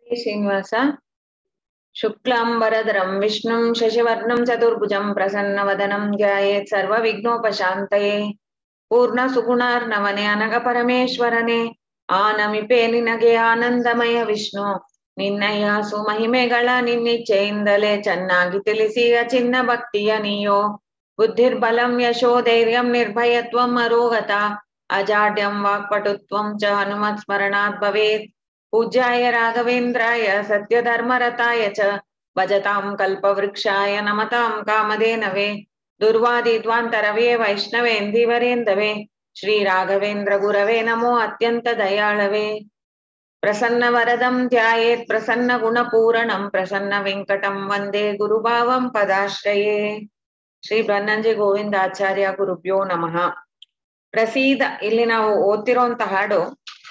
ಶ್ರೀನಿವಾಸ ಶುಕ್ಲಾಂಬರಧರಂ ವಿಷ್ಣುಂ ಶಶಿವರ್ಣಂ ಚತುರ್ಭುಜಂ ಪ್ರಸನ್ನವದನಂ ಧ್ಯಾಯೇತ್ ಸರ್ವವಿಘ್ನೋಪಶಾಂತಯೇ ಪೂರ್ಣ ಸುಗುಣಾರ್ನವನೆ ಅನಗ ಪರಮೇಶ್ವರನೇ ಆನಮಿಪೆ ನಿನಗೆ ಆನಂದಮಯ ವಿಷ್ಣು ನಿನ್ನಯ್ಯ ಸುಮಹಿಮೆಗಳ ನಿನ್ನಿಚ್ಛೆಯಿಂದಲೇ ಚೆನ್ನಾಗಿ ತಿಳಿಸಿಯ ಚಿನ್ನ ಭಕ್ತಿಯ ನೀಯೋ ಬುದ್ಧಿರ್ಬಲಂ ಯಶೋ ಧೈರ್ಯಂ ನಿರ್ಭಯತ್ವಂ ಅರೋಗತ ಅಜಾಡ್ಯಂ ವಾಕ್ಪಟುತ್ವಂ ಚ ಹನುಮತ್ ಸ್ಮರಣಾತ್ ಭವೇತ್ ಪೂಜ್ಯಾಯ ರಾಘವೇಂದ್ರಾಯ ಸತ್ಯಧರ್ಮರತಾಯ ಚ ಭಜತಾಂ ಕಲ್ಪವೃಕ್ಷಾಯ ನಮತಾಂ ಕಾಮಧೇನವೇ ದುರ್ವಾದಿದ್ವಾಂತರವೇ ವೈಷ್ಣವೇಂದಿವರೇಂದವೇ ಶ್ರೀ ರಾಘವೇಂದ್ರ ಗುರವೇ ನಮೋ ಅತ್ಯಂತ ದಯಾಳವೇ ಪ್ರಸನ್ನ ವರದಂ ಧ್ಯಾಯೇತ್ ಪ್ರಸನ್ನ ಗುಣಪೂರಣಂ ಪ್ರಸನ್ನ ವೆಂಕಟಂ ವಂದೇ ಗುರುಭಾವಂ ಪದಾಶ್ರಯೇ ಶ್ರೀ ಬನ್ನಂಜಿ ಗೋವಿಂದಾಚಾರ್ಯ ಗುರುಭ್ಯೋ ನಮಃ ಪ್ರಸೀದ ಇಲ್ಲಿ ನಾವು ಓದ್ತಿರೋಂತ ಹಾಡು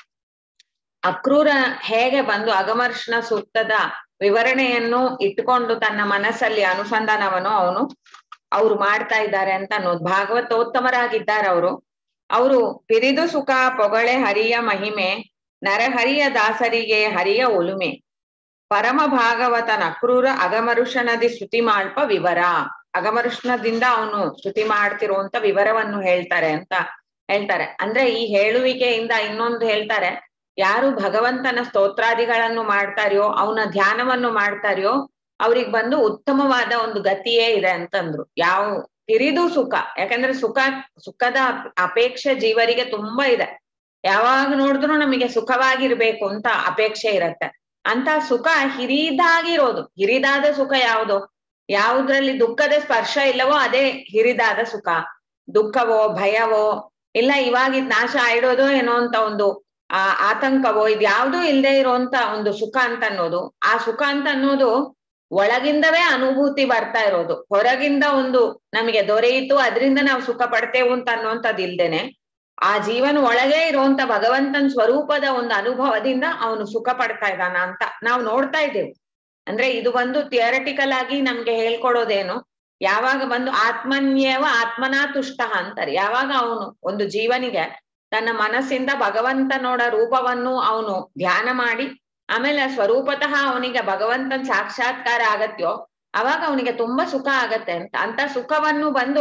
ಅಕ್ರೂರ ಹೇಗೆ ಬಂದು ಅಗಮರ್ಷಣ ಸೂಕ್ತದ ವಿವರಣೆಯನ್ನು ಇಟ್ಕೊಂಡು ತನ್ನ ಮನಸ್ಸಲ್ಲಿ ಅನುಸಂಧಾನವನ್ನು ಅವನು ಅವ್ರು ಮಾಡ್ತಾ ಇದ್ದಾರೆ ಅಂತ ಅನ್ನೋದು ಭಾಗವತೋತ್ತಮರಾಗಿದ್ದಾರೆ ಅವರು ಅವರು ಪಿರಿದು ಸುಖ ಪೊಗಳೆ ಹರಿಯ ಮಹಿಮೆ ನರಹರಿಯ ದಾಸರಿಗೆ ಹರಿಯ ಒಲುಮೆ ಪರಮ ಭಾಗವತನ ಅಕ್ರೂರ ಅಗಮರುಷಣದಿ ಶ್ರುತಿ ಮಾಳ್ಪ ವಿವರ ಅಗಮರುಷ್ಣದಿಂದ ಅವನು ಶ್ರುತಿ ಮಾಡ್ತಿರುವಂತ ವಿವರವನ್ನು ಹೇಳ್ತಾರೆ ಅಂತ ಹೇಳ್ತಾರೆ ಅಂದ್ರೆ ಈ ಹೇಳುವಿಕೆಯಿಂದ ಇನ್ನೊಂದು ಹೇಳ್ತಾರೆ ಯಾರು ಭಗವಂತನ ಸ್ತೋತ್ರಾದಿಗಳನ್ನು ಮಾಡ್ತಾರ್ಯೋ ಅವನ ಧ್ಯಾನವನ್ನು ಮಾಡ್ತಾರ್ಯೋ ಅವ್ರಿಗೆ ಬಂದು ಉತ್ತಮವಾದ ಒಂದು ಗತಿಯೇ ಇದೆ ಅಂತಂದ್ರು ಯಾವ ತಿರಿದು ಸುಖ ಯಾಕಂದ್ರೆ ಸುಖ ಸುಖದ ಅಪೇಕ್ಷೆ ಜೀವರಿಗೆ ತುಂಬಾ ಇದೆ ಯಾವಾಗ ನೋಡಿದ್ರು ನಮಗೆ ಸುಖವಾಗಿರ್ಬೇಕು ಅಂತ ಅಪೇಕ್ಷೆ ಇರತ್ತೆ ಅಂತ ಸುಖ ಹಿರಿದಾಗಿರೋದು ಹಿರಿದಾದ ಸುಖ ಯಾವುದು ಯಾವುದ್ರಲ್ಲಿ ದುಃಖದ ಸ್ಪರ್ಶ ಇಲ್ಲವೋ ಅದೇ ಹಿರಿದಾದ ಸುಖ ದುಃಖವೋ ಭಯವೋ ಇಲ್ಲ ಇವಾಗ ನಾಶ ಆಯ್ಡೋದು ಏನೋ ಅಂತ ಒಂದು ಆ ಆತಂಕವೋ ಇದ್ ಯಾವ್ದೂ ಇಲ್ಲದೆ ಇರೋಂತ ಒಂದು ಸುಖ ಅಂತ ಅನ್ನೋದು ಆ ಸುಖ ಅಂತ ಅನ್ನೋದು ಒಳಗಿಂದವೇ ಅನುಭೂತಿ ಬರ್ತಾ ಇರೋದು ಹೊರಗಿಂದ ಒಂದು ನಮಗೆ ದೊರೆಯಿತು ಅದರಿಂದ ನಾವು ಸುಖ ಪಡ್ತೇವು ಅಂತ ಅನ್ನೋಂಥದ್ದು ಇಲ್ದೇನೆ ಆ ಜೀವನ ಒಳಗೆ ಇರುವಂತ ಭಗವಂತನ ಸ್ವರೂಪದ ಒಂದು ಅನುಭವದಿಂದ ಅವನು ಸುಖ ಪಡ್ತಾ ಇದ್ದಾನ ಅಂತ ನಾವು ನೋಡ್ತಾ ಇದ್ದೇವೆ ಅಂದ್ರೆ ಇದು ಒಂದು ಥಿಯರಟಿಕಲ್ ಆಗಿ ನಮ್ಗೆ ಹೇಳ್ಕೊಡೋದೇನು ಯಾವಾಗ ಬಂದು ಆತ್ಮನ್ಯವ ಆತ್ಮನಾ ತುಷ್ಟ ಅಂತಾರೆ ಯಾವಾಗ ಅವನು ಒಂದು ಜೀವನಿಗೆ ತನ್ನ ಮನಸ್ಸಿಂದ ಭಗವಂತನೋಡ ರೂಪವನ್ನು ಅವನು ಧ್ಯಾನ ಮಾಡಿ ಆಮೇಲೆ ಸ್ವರೂಪತಃ ಅವನಿಗೆ ಭಗವಂತನ ಸಾಕ್ಷಾತ್ಕಾರ ಆಗತ್ಯೋ ಅವಾಗ ಅವನಿಗೆ ತುಂಬಾ ಸುಖ ಆಗತ್ತೆ ಅಂತ ಅಂತ ಸುಖವನ್ನು ಬಂದು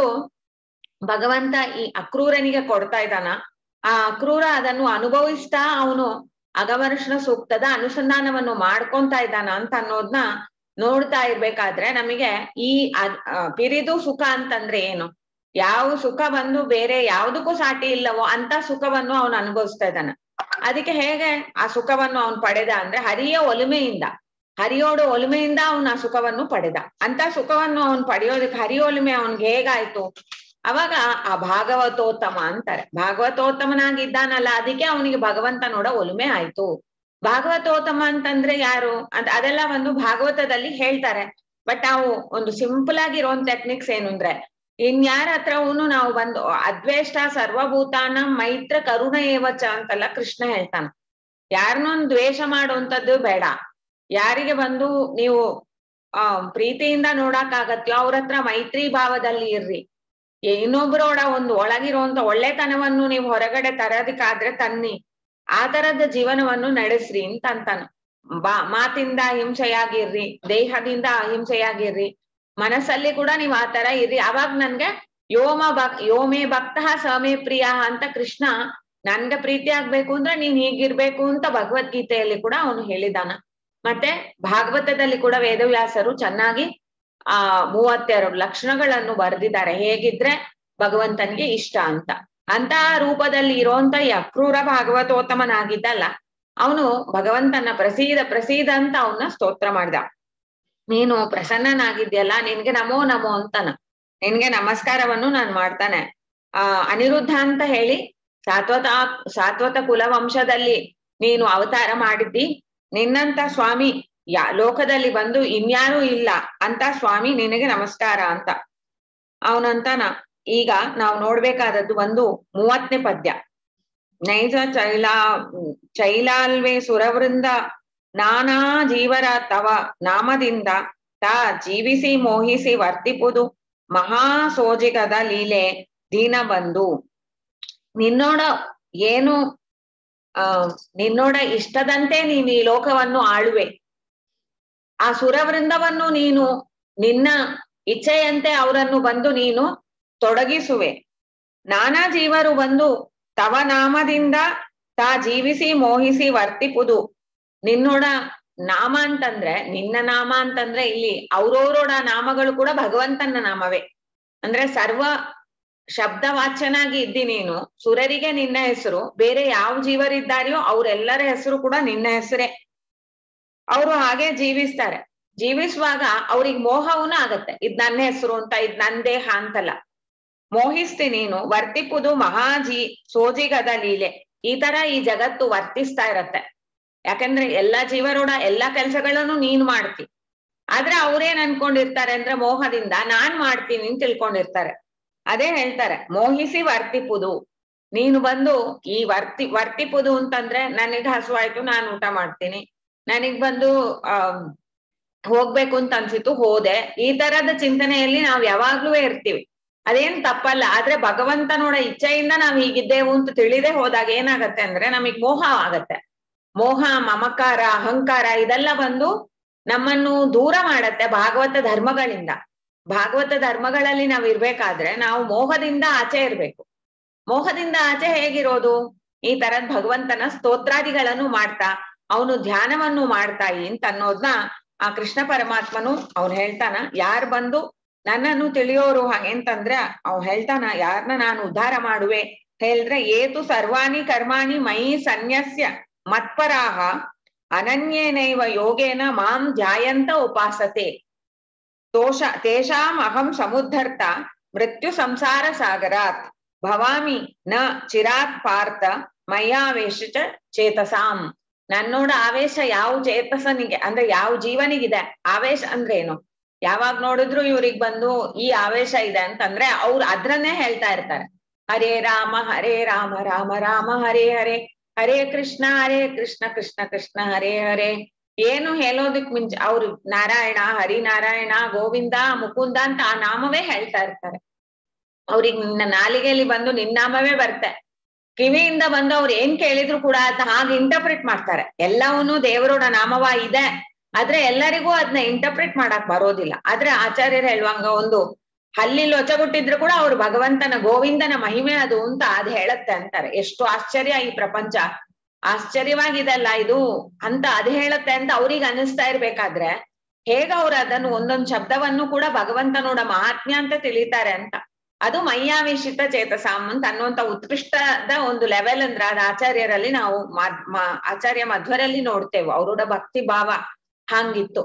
ಭಗವಂತ ಈ ಅಕ್ರೂರನಿಗೆ ಕೊಡ್ತಾ ಇದ್ದಾನ ಆ ಅಕ್ರೂರ ಅದನ್ನು ಅನುಭವಿಸ್ತಾ ಅವನು ಅಗಮರ್ಷಣ ಸೂಕ್ತದ ಅನುಸಂಧಾನವನ್ನು ಮಾಡ್ಕೊಂತಾ ಇದ್ದಾನ ಅಂತ ಅನ್ನೋದ್ನ ನೋಡ್ತಾ ಇರ್ಬೇಕಾದ್ರೆ ನಮಗೆ ಈ ಪಿರಿದು ಸುಖ ಅಂತಂದ್ರೆ ಏನು ಯಾವ ಸುಖ ಬಂದು ಬೇರೆ ಯಾವ್ದಕ್ಕೂ ಸಾಟಿ ಇಲ್ಲವೋ ಅಂತ ಸುಖವನ್ನು ಅವನು ಅನುಭವಿಸ್ತಾ ಇದ್ದಾನ ಅದಕ್ಕೆ ಹೇಗೆ ಆ ಸುಖವನ್ನು ಅವನು ಪಡೆದ ಅಂದ್ರೆ ಹರಿಯ ಒಲುಮೆಯಿಂದ ಹರಿಯೋಡು ಒಲುಮೆಯಿಂದ ಅವನು ಆ ಸುಖವನ್ನು ಪಡೆದ ಅಂತ ಸುಖವನ್ನು ಅವನು ಪಡೆಯೋದಕ್ಕೆ ಹರಿಯೊಲುಮೆ ಅವನ್ಗೆ ಹೇಗಾಯ್ತು ಅವಾಗ ಆ ಭಾಗವತೋತ್ತಮ ಅಂತಾರೆ ಭಾಗವತೋತ್ತಮನಾಗಿದ್ದಾನಲ್ಲ ಅದಕ್ಕೆ ಅವನಿಗೆ ಭಗವಂತ ನೋಡ ಒಲುಮೆ ಆಯ್ತು ಭಾಗವತೋತ್ತಮ ಅಂತಂದ್ರೆ ಯಾರು ಅಂತ ಅದೆಲ್ಲ ಒಂದು ಭಾಗವತದಲ್ಲಿ ಹೇಳ್ತಾರೆ ಬಟ್ ನಾವು ಒಂದು ಸಿಂಪಲ್ ಆಗಿರೋ ಟೆಕ್ನಿಕ್ಸ್ ಏನು ಅಂದ್ರೆ ಇನ್ಯಾರ ಹತ್ರವೂನು ನಾವು ಬಂದು ಅದ್ವೇಷ್ಟ ಸರ್ವಭೂತಾನ ಮೈತ್ರ ಕರುಣ ಏವಚ ಅಂತಲ್ಲ ಕೃಷ್ಣ ಹೇಳ್ತಾನ ಯಾರನ್ನೊಂದು ದ್ವೇಷ ಮಾಡುವಂತದ್ದು ಬೇಡ ಯಾರಿಗೆ ಬಂದು ನೀವು ಆ ಪ್ರೀತಿಯಿಂದ ನೋಡಕ್ ಆಗತ್ಯೋ ಅವ್ರ ಹತ್ರ ಮೈತ್ರಿ ಭಾವದಲ್ಲಿ ಇರ್ರಿ ಇನ್ನೊಬ್ರೋಡ ಒಂದು ಒಳಗಿರುವಂತ ಒಳ್ಳೆತನವನ್ನು ನೀವು ಹೊರಗಡೆ ತರೋದಕ್ಕಾದ್ರೆ ತನ್ನಿ ಆ ತರದ ಜೀವನವನ್ನು ನಡೆಸ್ರಿ ಅಂತ ಅಂತಾನ ಬಾ ಮಾತಿಂದ ಅಹಿಂಸೆಯಾಗಿರ್ರಿ ದೇಹದಿಂದ ಅಹಿಂಸೆಯಾಗಿರ್ರಿ ಮನಸ್ಸಲ್ಲಿ ಕೂಡ ನೀವ್ ಆ ತರ ಇರ್ರಿ ಅವಾಗ ನನ್ಗೆ ಯೋಮ ಭಕ್ ಯೋಮೇ ಭಕ್ತ ಸಮೇ ಪ್ರಿಯ ಅಂತ ಕೃಷ್ಣ ನನ್ಗೆ ಪ್ರೀತಿ ಆಗ್ಬೇಕು ಅಂದ್ರೆ ನೀನ್ ಹೀಗಿರ್ಬೇಕು ಅಂತ ಭಗವದ್ಗೀತೆಯಲ್ಲಿ ಕೂಡ ಅವನು ಹೇಳಿದಾನ ಮತ್ತೆ ಭಾಗವತದಲ್ಲಿ ಕೂಡ ವೇದವ್ಯಾಸರು ಚೆನ್ನಾಗಿ ಆ ಮೂವತ್ತೆರಡು ಲಕ್ಷಣಗಳನ್ನು ಬರೆದಿದ್ದಾರೆ ಹೇಗಿದ್ರೆ ಭಗವಂತನಿಗೆ ಇಷ್ಟ ಅಂತ ಅಂತ ರೂಪದಲ್ಲಿ ಇರೋಂತ ಈ ಅಕ್ರೂರ ಭಾಗವತೋತ್ತಮನಾಗಿದ್ದಲ್ಲ ಅವನು ಭಗವಂತನ ಪ್ರಸೀದ ಪ್ರಸೀದ ಅಂತ ಅವನ್ನ ಸ್ತೋತ್ರ ಮಾಡ್ದ ನೀನು ಪ್ರಸನ್ನನಾಗಿದ್ಯಲ್ಲ ನಿನ್ಗೆ ನಮೋ ನಮೋ ಅಂತನ ನಿನ್ಗೆ ನಮಸ್ಕಾರವನ್ನು ನಾನ್ ಮಾಡ್ತಾನೆ ಆ ಅನಿರುದ್ಧ ಅಂತ ಹೇಳಿ ಸಾತ್ವತ ಸಾತ್ವತ ಕುಲ ವಂಶದಲ್ಲಿ ನೀನು ಅವತಾರ ಮಾಡಿದ್ದಿ ನಿನ್ನಂತ ಸ್ವಾಮಿ ಯಾ ಲೋಕದಲ್ಲಿ ಬಂದು ಇನ್ಯಾರೂ ಇಲ್ಲ ಅಂತ ಸ್ವಾಮಿ ನಿನಗೆ ನಮಸ್ಕಾರ ಅಂತ ಅವನಂತಾನ ಈಗ ನಾವು ನೋಡ್ಬೇಕಾದದ್ದು ಒಂದು ಮೂವತ್ತನೇ ಪದ್ಯ ನೈಜ ಚೈಲಾ ಚೈಲಾಲ್ವೆ ಸುರವೃಂದ ನಾನಾ ಜೀವರ ತವ ನಾಮದಿಂದ ತಾ ಜೀವಿಸಿ ಮೋಹಿಸಿ ವರ್ತಿಪುದು ಮಹಾ ಸೋಜಿಗದ ಲೀಲೆ ದೀನ ಬಂದು ನಿನ್ನೋಡ ಏನು ಆ ನಿನ್ನೋಡ ಇಷ್ಟದಂತೆ ನೀನು ಈ ಲೋಕವನ್ನು ಆಳುವೆ ಆ ಸುರವೃಂದವನ್ನು ನೀನು ನಿನ್ನ ಇಚ್ಛೆಯಂತೆ ಅವರನ್ನು ಬಂದು ನೀನು ತೊಡಗಿಸುವೆ ನಾನಾ ಜೀವರು ಬಂದು ತವ ನಾಮದಿಂದ ತಾ ಜೀವಿಸಿ ಮೋಹಿಸಿ ವರ್ತಿಪುದು ನಿನ್ನೋಡ ನಾಮ ಅಂತಂದ್ರೆ ನಿನ್ನ ನಾಮ ಅಂತಂದ್ರೆ ಇಲ್ಲಿ ಅವ್ರವ್ರೋಡ ನಾಮಗಳು ಕೂಡ ಭಗವಂತನ ನಾಮವೇ ಅಂದ್ರೆ ಸರ್ವ ಶಬ್ದವಾಚ್ಯನಾಗಿ ಇದ್ದಿ ನೀನು ಸುರರಿಗೆ ನಿನ್ನ ಹೆಸರು ಬೇರೆ ಯಾವ ಜೀವರಿದ್ದಾರೆಯೋ ಅವ್ರೆಲ್ಲರ ಹೆಸರು ಕೂಡ ನಿನ್ನ ಹೆಸರೇ ಅವರು ಹಾಗೆ ಜೀವಿಸ್ತಾರೆ ಜೀವಿಸುವಾಗ ಅವ್ರಿಗೆ ಮೋಹವೂ ಆಗತ್ತೆ ಇದ್ ನನ್ನ ಹೆಸರು ಅಂತ ಇದ್ ನನ್ ದೇಹ ಅಂತಲ್ಲ ಮೋಹಿಸ್ತಿ ನೀನು ವರ್ತಿಪುದು ಮಹಾಜಿ ಸೋಜಿಗದ ಲೀಲೆ ಈ ತರ ಈ ಜಗತ್ತು ವರ್ತಿಸ್ತಾ ಇರತ್ತೆ ಯಾಕಂದ್ರೆ ಎಲ್ಲಾ ಜೀವರೋಡ ಎಲ್ಲಾ ಕೆಲ್ಸಗಳನ್ನು ನೀನ್ ಮಾಡ್ತಿ ಆದ್ರೆ ಅವ್ರೇನ್ ಅನ್ಕೊಂಡಿರ್ತಾರೆ ಅಂದ್ರೆ ಮೋಹದಿಂದ ನಾನ್ ಮಾಡ್ತೀನಿ ಅಂತ ತಿಳ್ಕೊಂಡಿರ್ತಾರೆ ಅದೇ ಹೇಳ್ತಾರೆ ಮೋಹಿಸಿ ವರ್ತಿಪುದು ನೀನು ಬಂದು ಈ ವರ್ತಿ ವರ್ತಿಪುದು ಅಂತಂದ್ರೆ ನನಗ್ ಹಸುವಾಯ್ತು ನಾನು ಊಟ ಮಾಡ್ತೀನಿ ನನಗ್ ಬಂದು ಆ ಹೋಗ್ಬೇಕು ಅಂತ ಅನ್ಸಿತ್ತು ಹೋದೆ ಈ ತರದ ಚಿಂತನೆಯಲ್ಲಿ ನಾವ್ ಯಾವಾಗ್ಲೂ ಇರ್ತೀವಿ ಅದೇನ್ ತಪ್ಪಲ್ಲ ಆದ್ರೆ ಭಗವಂತನೋಡ ಇಚ್ಛೆಯಿಂದ ನಾವ್ ಹೀಗಿದ್ದೇವು ಅಂತ ತಿಳಿದೇ ಹೋದಾಗ ಏನಾಗತ್ತೆ ಅಂದ್ರೆ ನಮಗ್ ಮೋಹ ಆಗತ್ತೆ ಮೋಹ ಮಮಕಾರ ಅಹಂಕಾರ ಇದೆಲ್ಲ ಬಂದು ನಮ್ಮನ್ನು ದೂರ ಮಾಡತ್ತೆ ಭಾಗವತ ಧರ್ಮಗಳಿಂದ ಭಾಗವತ ಧರ್ಮಗಳಲ್ಲಿ ನಾವ್ ಇರ್ಬೇಕಾದ್ರೆ ನಾವು ಮೋಹದಿಂದ ಆಚೆ ಇರ್ಬೇಕು ಮೋಹದಿಂದ ಆಚೆ ಹೇಗಿರೋದು ಈ ತರದ್ ಭಗವಂತನ ಸ್ತೋತ್ರಾದಿಗಳನ್ನು ಮಾಡ್ತಾ ಅವನು ಧ್ಯಾನವನ್ನು ಮಾಡ್ತಾ ಅಂತ ಅನ್ನೋದ್ನ ಆ ಕೃಷ್ಣ ಪರಮಾತ್ಮನು ಅವ್ನು ಹೇಳ್ತಾನ ಯಾರ್ ಬಂದು ನನ್ನನ್ನು ತಿಳಿಯೋರು ಹಾಗೆಂತಂದ್ರೆ ಅವ್ ಹೇಳ್ತಾನ ಯಾರನ್ನ ನಾನು ಉದ್ಧಾರ ಮಾಡುವೆ ಹೇಳಿದ್ರೆ ಏತು ಸರ್ವಾಣಿ ಕರ್ಮಾಣಿ ಮಯಿ ಸನ್ಯಸ್ಯ ಮತ್ಪರಾಹ ಅನನ್ಯೇನೈವ ಯೋಗೇನ ಮಾಂ ಧ್ಯಾಯಂತ ಉಪಾಸತೆ ತೋಷ ತೇಷಾಂ ಅಹಂ ಸಮುದ್ಧರ್ತ ಮೃತ್ಯು ಸಂಸಾರ ಸಾಗರಾತ್ ಭವಾಮಿ ನ ಚಿರಾತ್ ಪಾರ್ಥ ಮಯ್ಯಾವೇಶ ಚೇತಸಾಂ ನನ್ನೋಡ ಆವೇಶ ಯಾವ ಚೇತಸನಿಗೆ ಅಂದ್ರೆ ಯಾವ ಜೀವನಿಗಿದೆ ಆವೇಶ ಅಂದ್ರೆ ಏನು ಯಾವಾಗ ನೋಡಿದ್ರು ಇವ್ರಿಗೆ ಬಂದು ಈ ಆವೇಶ ಇದೆ ಅಂತಂದ್ರೆ ಅವ್ರು ಅದ್ರನ್ನೇ ಹೇಳ್ತಾ ಇರ್ತಾರೆ ಹರೇ ರಾಮ ಹರೇ ರಾಮ ರಾಮ ರಾಮ ಹರೇ ಹರೇ ಹರೇ ಕೃಷ್ಣ ಹರೇ ಕೃಷ್ಣ ಕೃಷ್ಣ ಕೃಷ್ಣ ಹರೇ ಹರೇ ಏನು ಹೇಳೋದಕ್ ಮುಂಚೆ ಅವ್ರು ನಾರಾಯಣ ಹರಿನಾರಾಯಣ ಗೋವಿಂದ ಮುಕುಂದ ಅಂತ ಆ ನಾಮವೇ ಹೇಳ್ತಾ ಇರ್ತಾರೆ ಅವ್ರಿಗೆ ನಿನ್ನ ನಾಲಿಗೆಯಲ್ಲಿ ಬಂದು ನಿನ್ನಾಮವೇ ಬರ್ತೆ ಕಿವಿಯಿಂದ ಬಂದು ಅವ್ರು ಏನ್ ಕೇಳಿದ್ರು ಕೂಡ ಅದ್ನ ಹಾಗೆ ಇಂಟರ್ಪ್ರಿಟ್ ಮಾಡ್ತಾರೆ ಎಲ್ಲವನ್ನೂ ದೇವರೋಡ ನಾಮವ ಇದೆ ಆದ್ರೆ ಎಲ್ಲರಿಗೂ ಅದನ್ನ ಇಂಟರ್ಪ್ರಿಟ್ ಮಾಡಕ್ ಬರೋದಿಲ್ಲ ಆದ್ರೆ ಆಚಾರ್ಯರು ಹೇಳುವಂಗ ಒಂದು ಹಲ್ಲಿ ಲೊಚಗುಟ್ಟಿದ್ರು ಕೂಡ ಅವ್ರು ಭಗವಂತನ ಗೋವಿಂದನ ಮಹಿಮೆ ಅದು ಅಂತ ಅದ್ ಹೇಳತ್ತೆ ಅಂತಾರೆ ಎಷ್ಟು ಆಶ್ಚರ್ಯ ಈ ಪ್ರಪಂಚ ಆಶ್ಚರ್ಯವಾಗಿದೆಲ್ಲ ಇದು ಅಂತ ಅದ್ ಹೇಳತ್ತೆ ಅಂತ ಅವ್ರಿಗೆ ಅನಿಸ್ತಾ ಇರ್ಬೇಕಾದ್ರೆ ಹೇಗ ಅವ್ರು ಅದನ್ನು ಒಂದೊಂದ್ ಶಬ್ದವನ್ನು ಕೂಡ ಭಗವಂತನೋಡ ಮಹಾತ್ಮ್ಯ ಅಂತ ತಿಳಿತಾರೆ ಅಂತ ಅದು ಮಯ್ಯಾವೇಶಿತ ಚೇತಸಾಮ್ ಅಂತ ಅನ್ನುವಂತ ಉತ್ಕೃಷ್ಟದ ಒಂದು ಲೆವೆಲ್ ಅಂದ್ರೆ ಅದ್ ಆಚಾರ್ಯರಲ್ಲಿ ನಾವು ಆಚಾರ್ಯ ಮಧ್ವರಲ್ಲಿ ನೋಡ್ತೇವೆ ಅವರೋಡ ಭಕ್ತಿ ಭಾವ ಹಂಗಿತ್ತು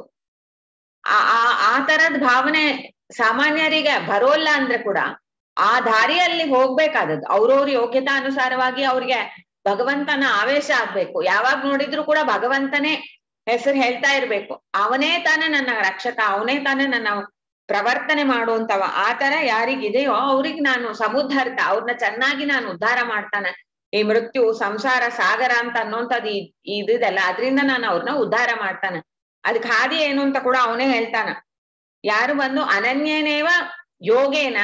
ಆ ಆ ತರದ್ ಭಾವನೆ ಸಾಮಾನ್ಯರಿಗೆ ಬರೋಲ್ಲ ಅಂದ್ರೆ ಕೂಡ ಆ ದಾರಿಯಲ್ಲಿ ಹೋಗ್ಬೇಕಾದದ್ದು ಅವ್ರವ್ರ ಯೋಗ್ಯತಾ ಅನುಸಾರವಾಗಿ ಅವ್ರಿಗೆ ಭಗವಂತನ ಆವೇಶ ಆಗ್ಬೇಕು ಯಾವಾಗ ನೋಡಿದ್ರು ಕೂಡ ಭಗವಂತನೇ ಹೆಸರು ಹೇಳ್ತಾ ಇರ್ಬೇಕು ಅವನೇ ತಾನೇ ನನ್ನ ರಕ್ಷಕ ಅವನೇ ತಾನೇ ನನ್ನ ಪ್ರವರ್ತನೆ ಮಾಡುವಂತವ ಆ ತರ ಯಾರಿಗಿದೆಯೋ ಅವ್ರಿಗೆ ನಾನು ಸಮುದ್ಧಾರ್ಥ ಅವ್ರನ್ನ ಚೆನ್ನಾಗಿ ನಾನು ಉದ್ಧಾರ ಮಾಡ್ತಾನೆ ಈ ಮೃತ್ಯು ಸಂಸಾರ ಸಾಗರ ಅಂತ ಅನ್ನೋಂಥದ್ದು ಇದಿದೆಲ್ಲ ಅದ್ರಿಂದ ನಾನು ಅವ್ರನ್ನ ಉದ್ಧಾರ ಮಾಡ್ತಾನೆ ಅದಕ್ಕೆ ಹಾದಿ ಏನು ಅಂತ ಕೂಡ ಅವನೇ ಹೇಳ್ತಾನ ಯಾರು ಬಂದು ಅನನ್ಯನೇವ ಯೋಗೇನ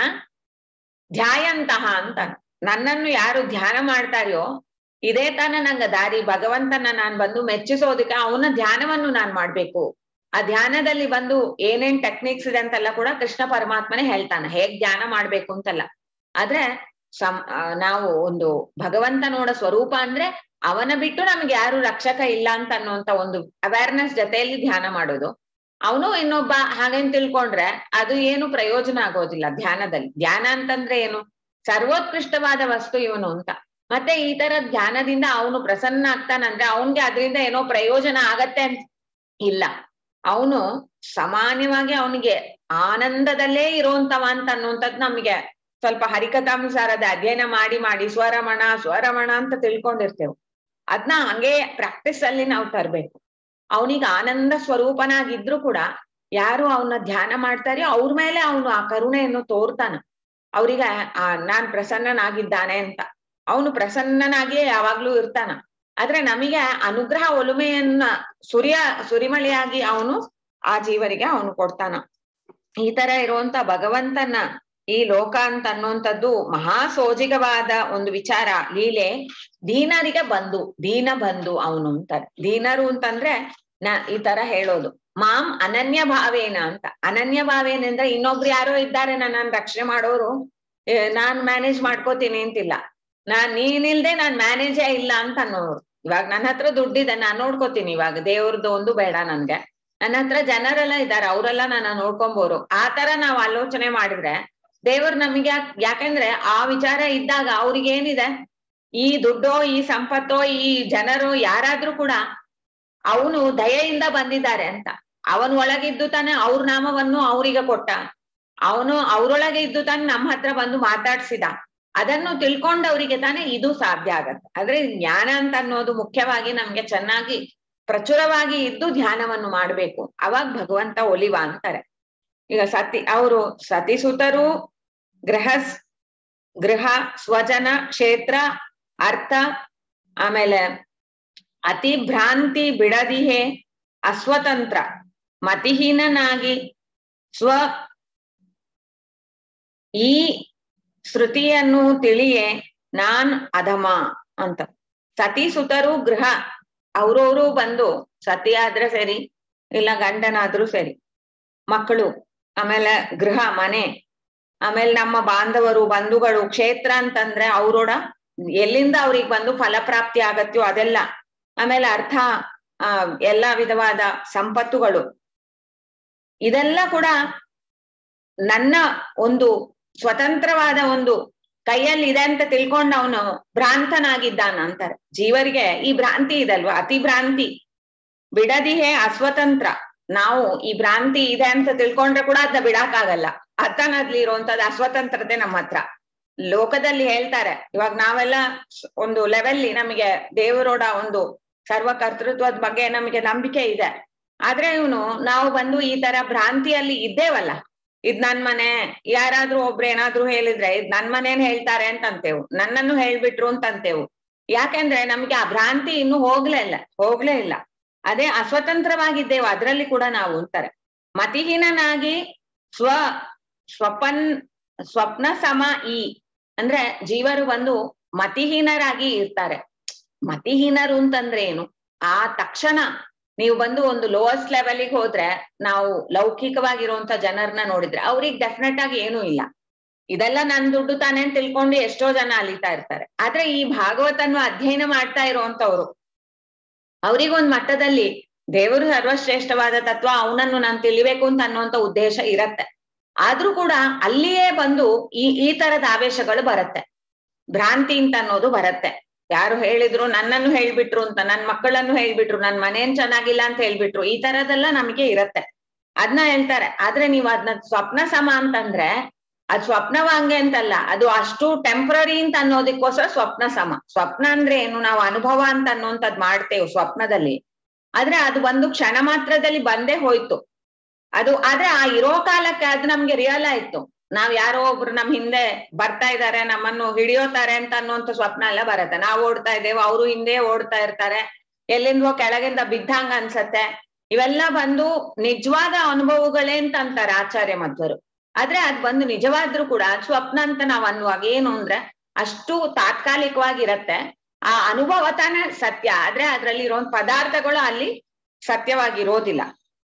ಧ್ಯಾಯಂತಹ ಅಂತ ನನ್ನನ್ನು ಯಾರು ಧ್ಯಾನ ಮಾಡ್ತಾರೆಯೋ ಇದೇ ತಾನೇ ನಂಗ ದಾರಿ ಭಗವಂತನ ನಾನ್ ಬಂದು ಮೆಚ್ಚಿಸೋದಕ್ಕೆ ಅವನ ಧ್ಯಾನವನ್ನು ನಾನ್ ಮಾಡ್ಬೇಕು ಆ ಧ್ಯಾನದಲ್ಲಿ ಬಂದು ಏನೇನ್ ಟೆಕ್ನಿಕ್ಸ್ ಇದೆ ಅಂತೆಲ್ಲ ಕೂಡ ಕೃಷ್ಣ ಪರಮಾತ್ಮನೇ ಹೇಳ್ತಾನೆ ಹೇಗ್ ಧ್ಯಾನ ಮಾಡ್ಬೇಕು ಅಂತಲ್ಲ ಆದ್ರೆ ಸಂ ನಾವು ಒಂದು ಭಗವಂತನೋಡ ಸ್ವರೂಪ ಅಂದ್ರೆ ಅವನ ಬಿಟ್ಟು ನಮ್ಗೆ ಯಾರು ರಕ್ಷಕ ಇಲ್ಲ ಅಂತ ಅನ್ನುವಂತ ಒಂದು ಅವೇರ್ನೆಸ್ ಜೊತೆಯಲ್ಲಿ ಧ್ಯಾನ ಮಾಡೋದು ಅವನು ಇನ್ನೊಬ್ಬ ಹಾಗೇನ್ ತಿಳ್ಕೊಂಡ್ರೆ ಅದು ಏನು ಪ್ರಯೋಜನ ಆಗೋದಿಲ್ಲ ಧ್ಯಾನದಲ್ಲಿ ಧ್ಯಾನ ಅಂತಂದ್ರೆ ಏನು ಸರ್ವೋತ್ಕೃಷ್ಟವಾದ ವಸ್ತು ಇವನು ಅಂತ ಮತ್ತೆ ಈ ತರ ಧ್ಯಾನದಿಂದ ಅವನು ಪ್ರಸನ್ನ ಆಗ್ತಾನಂದ್ರೆ ಅವನ್ಗೆ ಅದರಿಂದ ಏನೋ ಪ್ರಯೋಜನ ಆಗತ್ತೆ ಅಂತ ಇಲ್ಲ ಅವನು ಸಾಮಾನ್ಯವಾಗಿ ಅವನಿಗೆ ಆನಂದದಲ್ಲೇ ಇರುವಂತವ ಅಂತ ಅನ್ನುವಂಥದ್ದು ನಮ್ಗೆ ಸ್ವಲ್ಪ ಹರಿಕಥಾನುಸಾರದ ಅಧ್ಯಯನ ಮಾಡಿ ಮಾಡಿ ಸ್ವರಮಣ ಸ್ವರಮಣ ಅಂತ ತಿಳ್ಕೊಂಡಿರ್ತೇವೆ ಅದ್ನ ಹಂಗೆ ಪ್ರಾಕ್ಟೀಸ್ ಅಲ್ಲಿ ನಾವು ತರ್ಬೇಕು ಅವನಿಗೆ ಆನಂದ ಸ್ವರೂಪನಾಗಿದ್ರು ಕೂಡ ಯಾರು ಅವನ ಧ್ಯಾನ ಮಾಡ್ತಾರೆಯೋ ಅವ್ರ ಮೇಲೆ ಅವನು ಆ ಕರುಣೆಯನ್ನು ತೋರ್ತಾನ ಅವ್ರಿಗೆ ಆ ನಾನ್ ಪ್ರಸನ್ನನಾಗಿದ್ದಾನೆ ಅಂತ ಅವನು ಪ್ರಸನ್ನನಾಗಿಯೇ ಯಾವಾಗ್ಲೂ ಇರ್ತಾನ ಆದ್ರೆ ನಮಗೆ ಅನುಗ್ರಹ ಒಲುಮೆಯನ್ನ ಸುರಿಯ ಸುರಿಮಳೆಯಾಗಿ ಅವನು ಆ ಜೀವರಿಗೆ ಅವನು ಕೊಡ್ತಾನ ಈ ತರ ಇರುವಂತ ಭಗವಂತನ ಈ ಲೋಕ ಅಂತ ಅನ್ನುವಂಥದ್ದು ಮಹಾ ಸೋಜಿಗವಾದ ಒಂದು ವಿಚಾರ ಲೀಲೆ ದೀನರಿಗೆ ಬಂದು ದೀನ ಬಂದು ಅವನು ಅಂತಾರೆ ದೀನರು ಅಂತಂದ್ರೆ ನ ಈ ತರ ಹೇಳೋದು ಮಾಂ ಅನನ್ಯ ಭಾವೇನ ಅಂತ ಅನನ್ಯ ಭಾವೇನ ಅಂದ್ರೆ ಇನ್ನೊಬ್ರು ಯಾರೋ ಇದ್ದಾರೆ ನನ್ನನ್ನು ರಕ್ಷಣೆ ಮಾಡೋರು ಏ, ನಾನ್ ಮ್ಯಾನೇಜ್ ಮಾಡ್ಕೋತೀನಿ ಅಂತಿಲ್ಲ ನಾನ್ ನೀನಿಲ್ದೆ ನಾನ್ ಮ್ಯಾನೇಜೇ ಇಲ್ಲ ಅಂತ ಅನ್ನೋರು ಇವಾಗ ನನ್ನ ಹತ್ರ ದುಡ್ಡಿದೆ ನಾನ್ ನೋಡ್ಕೋತೀನಿ ಇವಾಗ ದೇವ್ರದ್ದು ಒಂದು ಬೇಡ ನನ್ಗೆ ನನ್ನ ಹತ್ರ ಜನರೆಲ್ಲ ಇದ್ದಾರೆ ಅವರೆಲ್ಲ ನನ್ನ ನೋಡ್ಕೊಂಬೋರು ಆ ತರ ನಾವ್ ಆಲೋಚನೆ ಮಾಡಿದ್ರೆ ದೇವ್ರು ನಮಗೆ ಯಾಕ್- ಯಾಕಂದ್ರೆ ಆ ವಿಚಾರ ಇದ್ದಾಗ ಅವ್ರಿಗೆ ಏನಿದೆ ಈ ದುಡ್ಡೋ ಈ ಸಂಪತ್ತೋ ಈ ಜನರು ಯಾರಾದ್ರೂ ಕೂಡ ಅವನು ದಯೆಯಿಂದ ಬಂದಿದ್ದಾರೆ ಅಂತ ಅವನ ಒಳಗಿದ್ದು ತಾನೆ ಅವ್ರ ನಾಮವನ್ನು ಅವರಿಗೆ ಕೊಟ್ಟ ಅವನು ಅವ್ರೊಳಗೆ ಇದ್ದು ತಾನೆ ನಮ್ಮ ಹತ್ರ ಬಂದು ಮಾತಾಡ್ಸಿದ ಅದನ್ನು ತಿಳ್ಕೊಂಡವರಿಗೆ ತಾನೆ ಇದು ಸಾಧ್ಯ ಆಗತ್ತೆ ಆದ್ರೆ ಜ್ಞಾನ ಅಂತ ಅನ್ನೋದು ಮುಖ್ಯವಾಗಿ ನಮ್ಗೆ ಚೆನ್ನಾಗಿ ಪ್ರಚುರವಾಗಿ ಇದ್ದು ಧ್ಯಾನವನ್ನು ಮಾಡ್ಬೇಕು ಅವಾಗ ಭಗವಂತ ಒಲಿವ ಅಂತಾರೆ ಈಗ ಸತಿ ಅವರು ಸತಿಸುತರು ಗೃಹಸ್ ಗೃಹ ಸ್ವಜನ ಕ್ಷೇತ್ರ ಅರ್ಥ ಆಮೇಲೆ ಅತಿ ಭ್ರಾಂತಿ ಬಿಡದಿಹೆ ಅಸ್ವತಂತ್ರ ಮತಿಹೀನನಾಗಿ ಸ್ವ ಈ ಶ್ರುತಿಯನ್ನು ತಿಳಿಯೆ ನಾನ್ ಅಧಮ ಅಂತ ಸತಿ ಸುತರು ಗೃಹ ಅವ್ರವ್ರು ಬಂದು ಸತಿ ಆದ್ರೆ ಸರಿ ಇಲ್ಲ ಗಂಡನಾದ್ರೂ ಸರಿ ಮಕ್ಕಳು ಆಮೇಲೆ ಗೃಹ ಮನೆ ಆಮೇಲೆ ನಮ್ಮ ಬಾಂಧವರು ಬಂಧುಗಳು ಕ್ಷೇತ್ರ ಅಂತಂದ್ರೆ ಅವ್ರೋಡ ಎಲ್ಲಿಂದ ಅವ್ರಿಗೆ ಬಂದು ಫಲಪ್ರಾಪ್ತಿ ಆಗತ್ಯೋ ಅದೆಲ್ಲ ಆಮೇಲೆ ಅರ್ಥ ಆ ಎಲ್ಲಾ ವಿಧವಾದ ಸಂಪತ್ತುಗಳು ಇದೆಲ್ಲ ಕೂಡ ನನ್ನ ಒಂದು ಸ್ವತಂತ್ರವಾದ ಒಂದು ಕೈಯಲ್ಲಿ ಇದೆ ಅಂತ ತಿಳ್ಕೊಂಡು ಅವನು ಭ್ರಾಂತನಾಗಿದ್ದಾನ ಅಂತಾರೆ ಜೀವರಿಗೆ ಈ ಭ್ರಾಂತಿ ಇದಲ್ವಾ ಅತಿ ಭ್ರಾಂತಿ ಬಿಡದಿಹೇ ಅಸ್ವತಂತ್ರ ನಾವು ಈ ಭ್ರಾಂತಿ ಇದೆ ಅಂತ ತಿಳ್ಕೊಂಡ್ರೆ ಕೂಡ ಅದನ್ನ ಬಿಡಕ್ಕಾಗಲ್ಲ ಅರ್ಥನದ್ಲಿ ಇರುವಂತದ್ದು ಅಸ್ವತಂತ್ರತೆ ನಮ್ಮ ಹತ್ರ ಲೋಕದಲ್ಲಿ ಹೇಳ್ತಾರೆ ಇವಾಗ ನಾವೆಲ್ಲ ಸ್- ಒಂದು ಲೆವೆಲ್ಲಿ ನಮಗೆ ದೇವರೋಡ ಒಂದು ಸರ್ವಕರ್ತೃತ್ವದ ಬಗ್ಗೆ ನಮಗೆ ನಂಬಿಕೆ ಇದೆ ಆದ್ರೆ ಇವನು ನಾವು ಬಂದು ಈ ತರ ಭ್ರಾಂತಿಯಲ್ಲಿ ಇದ್ದೇವಲ್ಲ ಇದ್ ನನ್ ಮನೆ ಯಾರಾದ್ರೂ ಒಬ್ರು ಏನಾದ್ರೂ ಹೇಳಿದ್ರೆ ಇದ್ ನನ್ ಮನೇನ್ ಹೇಳ್ತಾರೆ ಅಂತ ಅಂತೇವು ನನ್ನನ್ನು ಹೇಳ್ಬಿಟ್ರು ಅಂತ ಅಂತೇವು ಯಾಕೆಂದ್ರೆ ನಮ್ಗೆ ಆ ಭ್ರಾಂತಿ ಇನ್ನು ಹೋಗ್ಲೇ ಇಲ್ಲ ಹೋಗ್ಲೇ ಇಲ್ಲ ಅದೇ ಅಸ್ವತಂತ್ರವಾಗಿದ್ದೇವು ಅದ್ರಲ್ಲಿ ಕೂಡ ನಾವು ಅಂತಾರೆ ಮತಿಹೀನನಾಗಿ ಸ್ವ ಸ್ವಪನ್ ಸ್ವಪ್ನ ಸಮ ಈ ಅಂದ್ರೆ ಜೀವರು ಬಂದು ಮತಿಹೀನರಾಗಿ ಇರ್ತಾರೆ ಮತಿಹೀನರು ಅಂತಂದ್ರೆ ಏನು ಆ ತಕ್ಷಣ ನೀವು ಬಂದು ಒಂದು ಲೋಯೆಸ್ಟ್ ಲೆವೆಲ್ಗೆ ಹೋದ್ರೆ ನಾವು ಲೌಕಿಕವಾಗಿರುವಂತ ಜನರನ್ನ ನೋಡಿದ್ರೆ ಅವ್ರಿಗೆ ಡೆಫಿನೆಟ್ ಆಗಿ ಏನೂ ಇಲ್ಲ ಇದೆಲ್ಲ ನನ್ ದುಡ್ಡು ತಾನೇ ಅಂತ ತಿಳ್ಕೊಂಡು ಎಷ್ಟೋ ಜನ ಅಲಿತಾ ಇರ್ತಾರೆ ಆದ್ರೆ ಈ ಭಾಗವತನ್ನು ಅಧ್ಯಯನ ಮಾಡ್ತಾ ಇರುವಂತವ್ರು ಅವ್ರಿಗೊಂದ್ ಮಟ್ಟದಲ್ಲಿ ದೇವರು ಸರ್ವಶ್ರೇಷ್ಠವಾದ ತತ್ವ ಅವನನ್ನು ನಾನು ತಿಳಿಬೇಕು ಅಂತ ಅನ್ನುವಂತ ಉದ್ದೇಶ ಇರತ್ತೆ ಆದ್ರೂ ಕೂಡ ಅಲ್ಲಿಯೇ ಬಂದು ಈ ಈ ತರದ ಆವೇಶಗಳು ಬರತ್ತೆ ಭ್ರಾಂತಿ ಅಂತ ಅನ್ನೋದು ಬರತ್ತೆ ಯಾರು ಹೇಳಿದ್ರು ನನ್ನನ್ನು ಹೇಳ್ಬಿಟ್ರು ಅಂತ ನನ್ ಮಕ್ಕಳನ್ನು ಹೇಳ್ಬಿಟ್ರು ನನ್ ಮನೇನ್ ಚೆನ್ನಾಗಿಲ್ಲ ಅಂತ ಹೇಳ್ಬಿಟ್ರು ಈ ತರದೆಲ್ಲ ನಮಗೆ ಇರತ್ತೆ ಅದನ್ನ ಹೇಳ್ತಾರೆ ಆದ್ರೆ ನೀವ್ ಅದನ್ನ ಸ್ವಪ್ನ ಸಮ ಅಂತಂದ್ರೆ ಅದ್ ಸ್ವಪ್ನವಾಂಗೆ ಅಂತಲ್ಲ ಅದು ಅಷ್ಟು ಟೆಂಪ್ರರಿ ಅಂತ ಅನ್ನೋದಕ್ಕೋಸ್ಕರ ಸ್ವಪ್ನ ಸಮ ಸ್ವಪ್ನ ಅಂದ್ರೆ ಏನು ನಾವು ಅನುಭವ ಅಂತ ಅನ್ನೋಂಥದ್ ಮಾಡ್ತೇವೆ ಸ್ವಪ್ನದಲ್ಲಿ ಆದ್ರೆ ಅದು ಒಂದು ಕ್ಷಣ ಮಾತ್ರದಲ್ಲಿ ಬಂದೇ ಹೋಯ್ತು ಅದು ಆದ್ರೆ ಆ ಇರೋ ಕಾಲಕ್ಕೆ ಅದು ನಮ್ಗೆ ರಿಯಲ್ ಆಯ್ತು ನಾವ್ ಯಾರೋ ಒಬ್ರು ನಮ್ ಹಿಂದೆ ಬರ್ತಾ ಇದಾರೆ ನಮ್ಮನ್ನು ಹಿಡಿಯೋತಾರೆ ಅಂತ ಅನ್ನುವಂತ ಸ್ವಪ್ನ ಎಲ್ಲ ಬರತ್ತೆ ನಾವ್ ಓಡ್ತಾ ಇದ್ದೇವೆ ಅವರು ಹಿಂದೆ ಓಡ್ತಾ ಇರ್ತಾರೆ ಎಲ್ಲಿಂದೋ ಕೆಳಗಿಂದ ಬಿದ್ದಂಗ ಅನ್ಸತ್ತೆ ಇವೆಲ್ಲ ಬಂದು ನಿಜವಾದ ಅನುಭವಗಳೇ ಅಂತ ಅಂತಾರೆ ಆಚಾರ್ಯ ಮಧ್ವರು ಆದ್ರೆ ಅದ್ ಬಂದು ನಿಜವಾದ್ರೂ ಕೂಡ ಅದ್ ಸ್ವಪ್ನ ಅಂತ ನಾವ್ ಅನ್ನುವಾಗ ಏನು ಅಂದ್ರೆ ಅಷ್ಟು ತಾತ್ಕಾಲಿಕವಾಗಿರತ್ತೆ ಆ ಅನುಭವ ತಾನೇ ಸತ್ಯ ಆದ್ರೆ ಅದ್ರಲ್ಲಿ ಇರೋ ಪದಾರ್ಥಗಳು ಅಲ್ಲಿ ಸತ್ಯವಾಗಿರೋದಿಲ್ಲ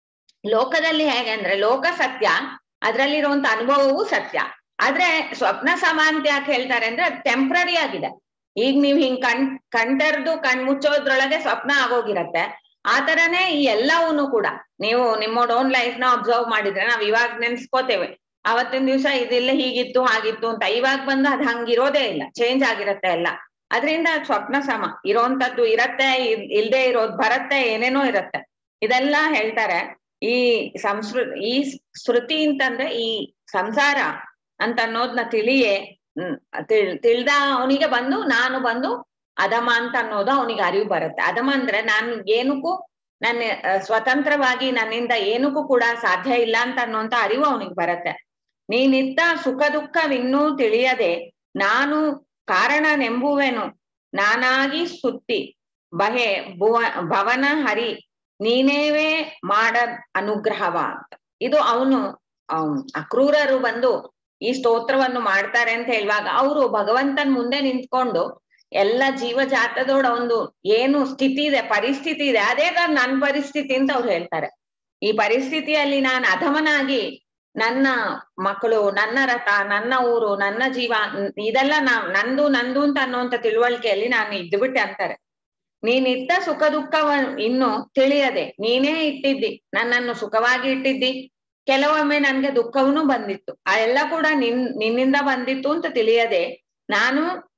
ಲೋಕದಲ್ಲಿ ಹೇಗೆ ಅಂದ್ರೆ ಲೋಕ ಸತ್ಯ ಅದ್ರಲ್ಲಿರುವಂತ ಅನುಭವವೂ ಸತ್ಯ ಆದ್ರೆ ಸ್ವಪ್ನ ಸಮ ಅಂತ ಯಾಕೆ ಹೇಳ್ತಾರೆ ಅಂದ್ರೆ ಅದು ಟೆಂಪ್ರರಿ ಆಗಿದೆ ಈಗ ನೀವ್ ಹಿಂಗ್ ಕಣ್ ಕಣ್ತೆರ್ದು ಕಣ್ ಮುಚ್ಚೋದ್ರೊಳಗೆ ಸ್ವಪ್ನ ಆಗೋಗಿರತ್ತೆ ಆ ತರನೇ ಈ ಎಲ್ಲವನ್ನೂ ಕೂಡ ನೀವು ನಿಮ್ಮ ಓನ್ ಲೈಫ್ ನ ಅಬ್ಸರ್ವ್ ಮಾಡಿದ್ರೆ ನಾವ್ ಇವಾಗ ನೆನ್ಸ್ಕೋತೇವೆ ಅವತ್ತಿನ ದಿವ್ಸ ಇದಿಲ್ಲ ಹೀಗಿತ್ತು ಹಾಗಿತ್ತು ಅಂತ ಇವಾಗ ಬಂದು ಅದ್ ಹಂಗಿರೋದೇ ಇಲ್ಲ ಚೇಂಜ್ ಆಗಿರತ್ತೆ ಎಲ್ಲ ಅದರಿಂದ ಸ್ವಪ್ನ ಸಮ ಇರೋಂಥದ್ದು ಇರತ್ತೆ ಇಲ್- ಇಲ್ದೇ ಇರೋದ್ ಬರತ್ತೆ ಏನೇನೋ ಇರತ್ತೆ ಇದೆಲ್ಲ ಹೇಳ್ತಾರೆ ಈ ಸಂಸ್ಕೃ ಈ ಶ್ರುತಿ ಅಂತಂದ್ರೆ ಈ ಸಂಸಾರ ಅಂತ ಅನ್ನೋದ್ನ ತಿಳಿಯೇ ಹ್ಮ್ ತಿಳ್ ತಿಳ್ದ ಅವನಿಗೆ ಬಂದು ನಾನು ಬಂದು ಅಧಮ ಅಂತ ಅನ್ನೋದು ಅವನಿಗೆ ಅರಿವು ಬರುತ್ತೆ ಅಧಮ ಅಂದ್ರೆ ನಾನು ಏನಕ್ಕೂ ನನ್ನ ಆ, ಸ್ವತಂತ್ರವಾಗಿ ನನ್ನಿಂದ ಏನಕ್ಕೂ ಕೂಡ ಸಾಧ್ಯ ಇಲ್ಲ ಅಂತ ಅನ್ನೋಂತ ಅರಿವು ಅವನಿಗೆ ಬರುತ್ತೆ ನೀನಿತ್ತ ಸುಖ ದುಃಖವಿನ್ನೂ ತಿಳಿಯದೆ ನಾನು ಕಾರಣನೆಂಬುವೆನು ನಾನಾಗಿ ಸುತ್ತಿ ಬಹೆ ಭುವ ಭವನ ಹರಿ ನೀನೇವೇ ಮಾಡ ಅನುಗ್ರಹವ ಅಂತ ಇದು ಅವನು ಅಕ್ರೂರರು ಬಂದು ಈ ಸ್ತೋತ್ರವನ್ನು ಮಾಡ್ತಾರೆ ಅಂತ ಹೇಳುವಾಗ ಅವರು ಭಗವಂತನ್ ಮುಂದೆ ನಿಂತ್ಕೊಂಡು ಎಲ್ಲ ಜೀವಜಾತದೋಡ ಒಂದು ಏನು ಸ್ಥಿತಿ ಇದೆ ಪರಿಸ್ಥಿತಿ ಇದೆ ಅದೇ ತರ ನನ್ ಪರಿಸ್ಥಿತಿ ಅಂತ ಅವ್ರು ಹೇಳ್ತಾರೆ ಈ ಪರಿಸ್ಥಿತಿಯಲ್ಲಿ ನಾನು ಅಧಮನಾಗಿ ನನ್ನ ಮಕ್ಕಳು ನನ್ನ ರಥ ನನ್ನ ಊರು ನನ್ನ ಜೀವ ಇದೆಲ್ಲ ನಾವ್ ನಂದು ನಂದು ಅಂತ ಅನ್ನುವಂತ ತಿಳುವಳಿಕೆಯಲ್ಲಿ ನಾನು ಇದ್ಬಿಟ್ಟೆ ಅಂತಾರೆ ನೀನ್ ಇಟ್ಟ ಸುಖ ದುಃಖವ ಇನ್ನು ತಿಳಿಯದೆ ನೀನೇ ಇಟ್ಟಿದ್ದಿ ನನ್ನನ್ನು ಸುಖವಾಗಿ ಇಟ್ಟಿದ್ದಿ ಕೆಲವೊಮ್ಮೆ ನನ್ಗೆ ದುಃಖವೂ ಬಂದಿತ್ತು ಆ ಎಲ್ಲ ಕೂಡ ನಿನ್ ನಿನ್ನಿಂದ ಬಂದಿತ್ತು ಅಂತ ತಿಳಿಯದೆ ನಾನು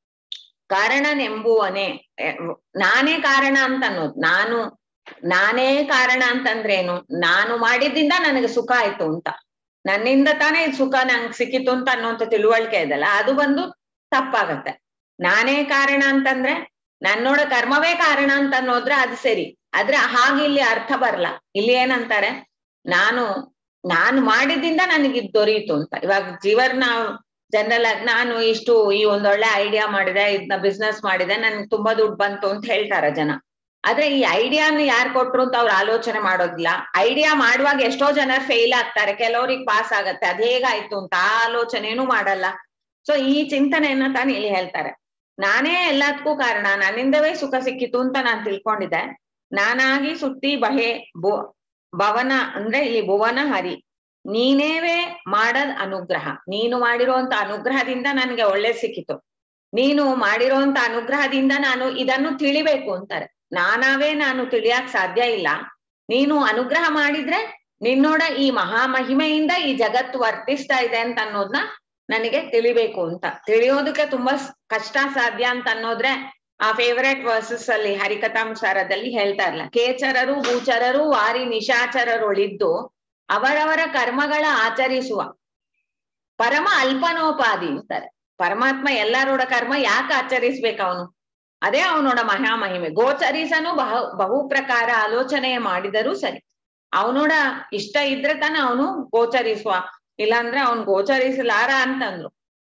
ಕಾರಣನೆಂಬುವನೇ ನಾನೇ ಕಾರಣ ಅಂತ ಅನ್ನೋದು ನಾನು ನಾನೇ ಕಾರಣ ಅಂತಂದ್ರೇನು ನಾನು ಮಾಡಿದ್ದಿಂದ ನನಗೆ ಸುಖ ಆಯ್ತು ಅಂತ ನನ್ನಿಂದ ತಾನೇ ಸುಖ ನಂಗೆ ಸಿಕ್ಕಿತು ಅಂತ ಅನ್ನೋಂಥ ತಿಳುವಳಿಕೆ ಇದಲ್ಲ ಅದು ಬಂದು ತಪ್ಪಾಗತ್ತೆ ನಾನೇ ಕಾರಣ ಅಂತಂದ್ರೆ ನನ್ನೋಡ ಕರ್ಮವೇ ಕಾರಣ ಅಂತ ಅನ್ನೋದ್ರೆ ಅದು ಸರಿ ಆದ್ರೆ ಹಾಗೆ ಇಲ್ಲಿ ಅರ್ಥ ಬರಲ್ಲ ಇಲ್ಲಿ ಏನಂತಾರೆ ನಾನು ನಾನು ಮಾಡಿದ್ದಿಂದ ನನಗೆ ಇದು ದೊರೀತು ಅಂತ ಇವಾಗ ಜೀವನ ಜನರಲ್ ಆಗಿ ನಾನು ಇಷ್ಟು ಈ ಒಂದೊಳ್ಳೆ ಐಡಿಯಾ ಮಾಡಿದೆ ಇದನ್ನ ಬಿಸ್ನೆಸ್ ಮಾಡಿದೆ ನನ್ಗೆ ತುಂಬಾ ದುಡ್ಡು ಬಂತು ಅಂತ ಹೇಳ್ತಾರ ಜನ ಆದ್ರೆ ಈ ಐಡಿಯಾನ ಯಾರು ಕೊಟ್ರು ಅಂತ ಅವ್ರು ಆಲೋಚನೆ ಮಾಡೋದಿಲ್ಲ ಐಡಿಯಾ ಮಾಡುವಾಗ ಎಷ್ಟೋ ಜನ ಫೇಲ್ ಆಗ್ತಾರೆ ಕೆಲವ್ರಿಗೆ ಪಾಸ್ ಆಗತ್ತೆ ಅದ್ ಹೇಗಾಯ್ತು ಅಂತ ಆ ಆಲೋಚನೆನೂ ಮಾಡಲ್ಲ ಸೊ ಈ ಚಿಂತನೆಯನ್ನ ತಾನು ಇಲ್ಲಿ ಹೇಳ್ತಾರೆ ನಾನೇ ಎಲ್ಲದಕ್ಕೂ ಕಾರಣ ನನ್ನಿಂದವೇ ಸುಖ ಸಿಕ್ಕಿತು ಅಂತ ನಾನ್ ತಿಳ್ಕೊಂಡಿದ್ದೆ ನಾನಾಗಿ ಸುತ್ತಿ ಬಹೆ ಬು ಭವನ ಅಂದ್ರೆ ಇಲ್ಲಿ ಭುವನ ಹರಿ ನೀನೇವೇ ಮಾಡದ್ ಅನುಗ್ರಹ ನೀನು ಮಾಡಿರುವಂತ ಅನುಗ್ರಹದಿಂದ ನನ್ಗೆ ಒಳ್ಳೆ ಸಿಕ್ಕಿತು ನೀನು ಮಾಡಿರುವಂತ ಅನುಗ್ರಹದಿಂದ ನಾನು ಇದನ್ನು ತಿಳಿಬೇಕು ಅಂತಾರೆ ನಾನಾವೇ ನಾನು ತಿಳಿಯಕ್ ಸಾಧ್ಯ ಇಲ್ಲ ನೀನು ಅನುಗ್ರಹ ಮಾಡಿದ್ರೆ ನಿನ್ನೋಡ ಈ ಮಹಾಮಹಿಮೆಯಿಂದ ಈ ಜಗತ್ತು ವರ್ತಿಸ್ತಾ ಇದೆ ಅಂತ ಅನ್ನೋದ್ನ ನನಗೆ ತಿಳಿಬೇಕು ಅಂತ ತಿಳಿಯೋದಕ್ಕೆ ತುಂಬಾ ಕಷ್ಟ ಸಾಧ್ಯ ಅಂತ ಅನ್ನೋದ್ರೆ ಆ ಫೇವರೆಟ್ ವರ್ಸಸ್ ಅಲ್ಲಿ ಹರಿಕಥಾಂಸಾರದಲ್ಲಿ ಹೇಳ್ತಾ ಇರ್ಲ ಕೇಚರರು ಭೂಚರರು ವಾರಿ ನಿಶಾಚರರೊಳಿದ್ದು ಅವರವರ ಕರ್ಮಗಳ ಆಚರಿಸುವ ಪರಮ ಅಲ್ಪನೋಪಾದಿ ಅಂತಾರೆ ಪರಮಾತ್ಮ ಎಲ್ಲರೋಡ ಕರ್ಮ ಯಾಕೆ ಆಚರಿಸ್ಬೇಕು ಅವನು ಅದೇ ಅವನೋಡ ಮಹಾಮಹಿಮೆ ಗೋಚರಿಸನು ಬಹು ಬಹು ಪ್ರಕಾರ ಆಲೋಚನೆ ಮಾಡಿದರೂ ಸರಿ ಅವನೋಡ ಇಷ್ಟ ಇದ್ರೆ ತಾನ ಅವನು ಗೋಚರಿಸುವ ಇಲ್ಲಾಂದ್ರೆ ಅವನ್ ಗೋಚರಿಸಲಾರ ಅಂತಂದ್ರು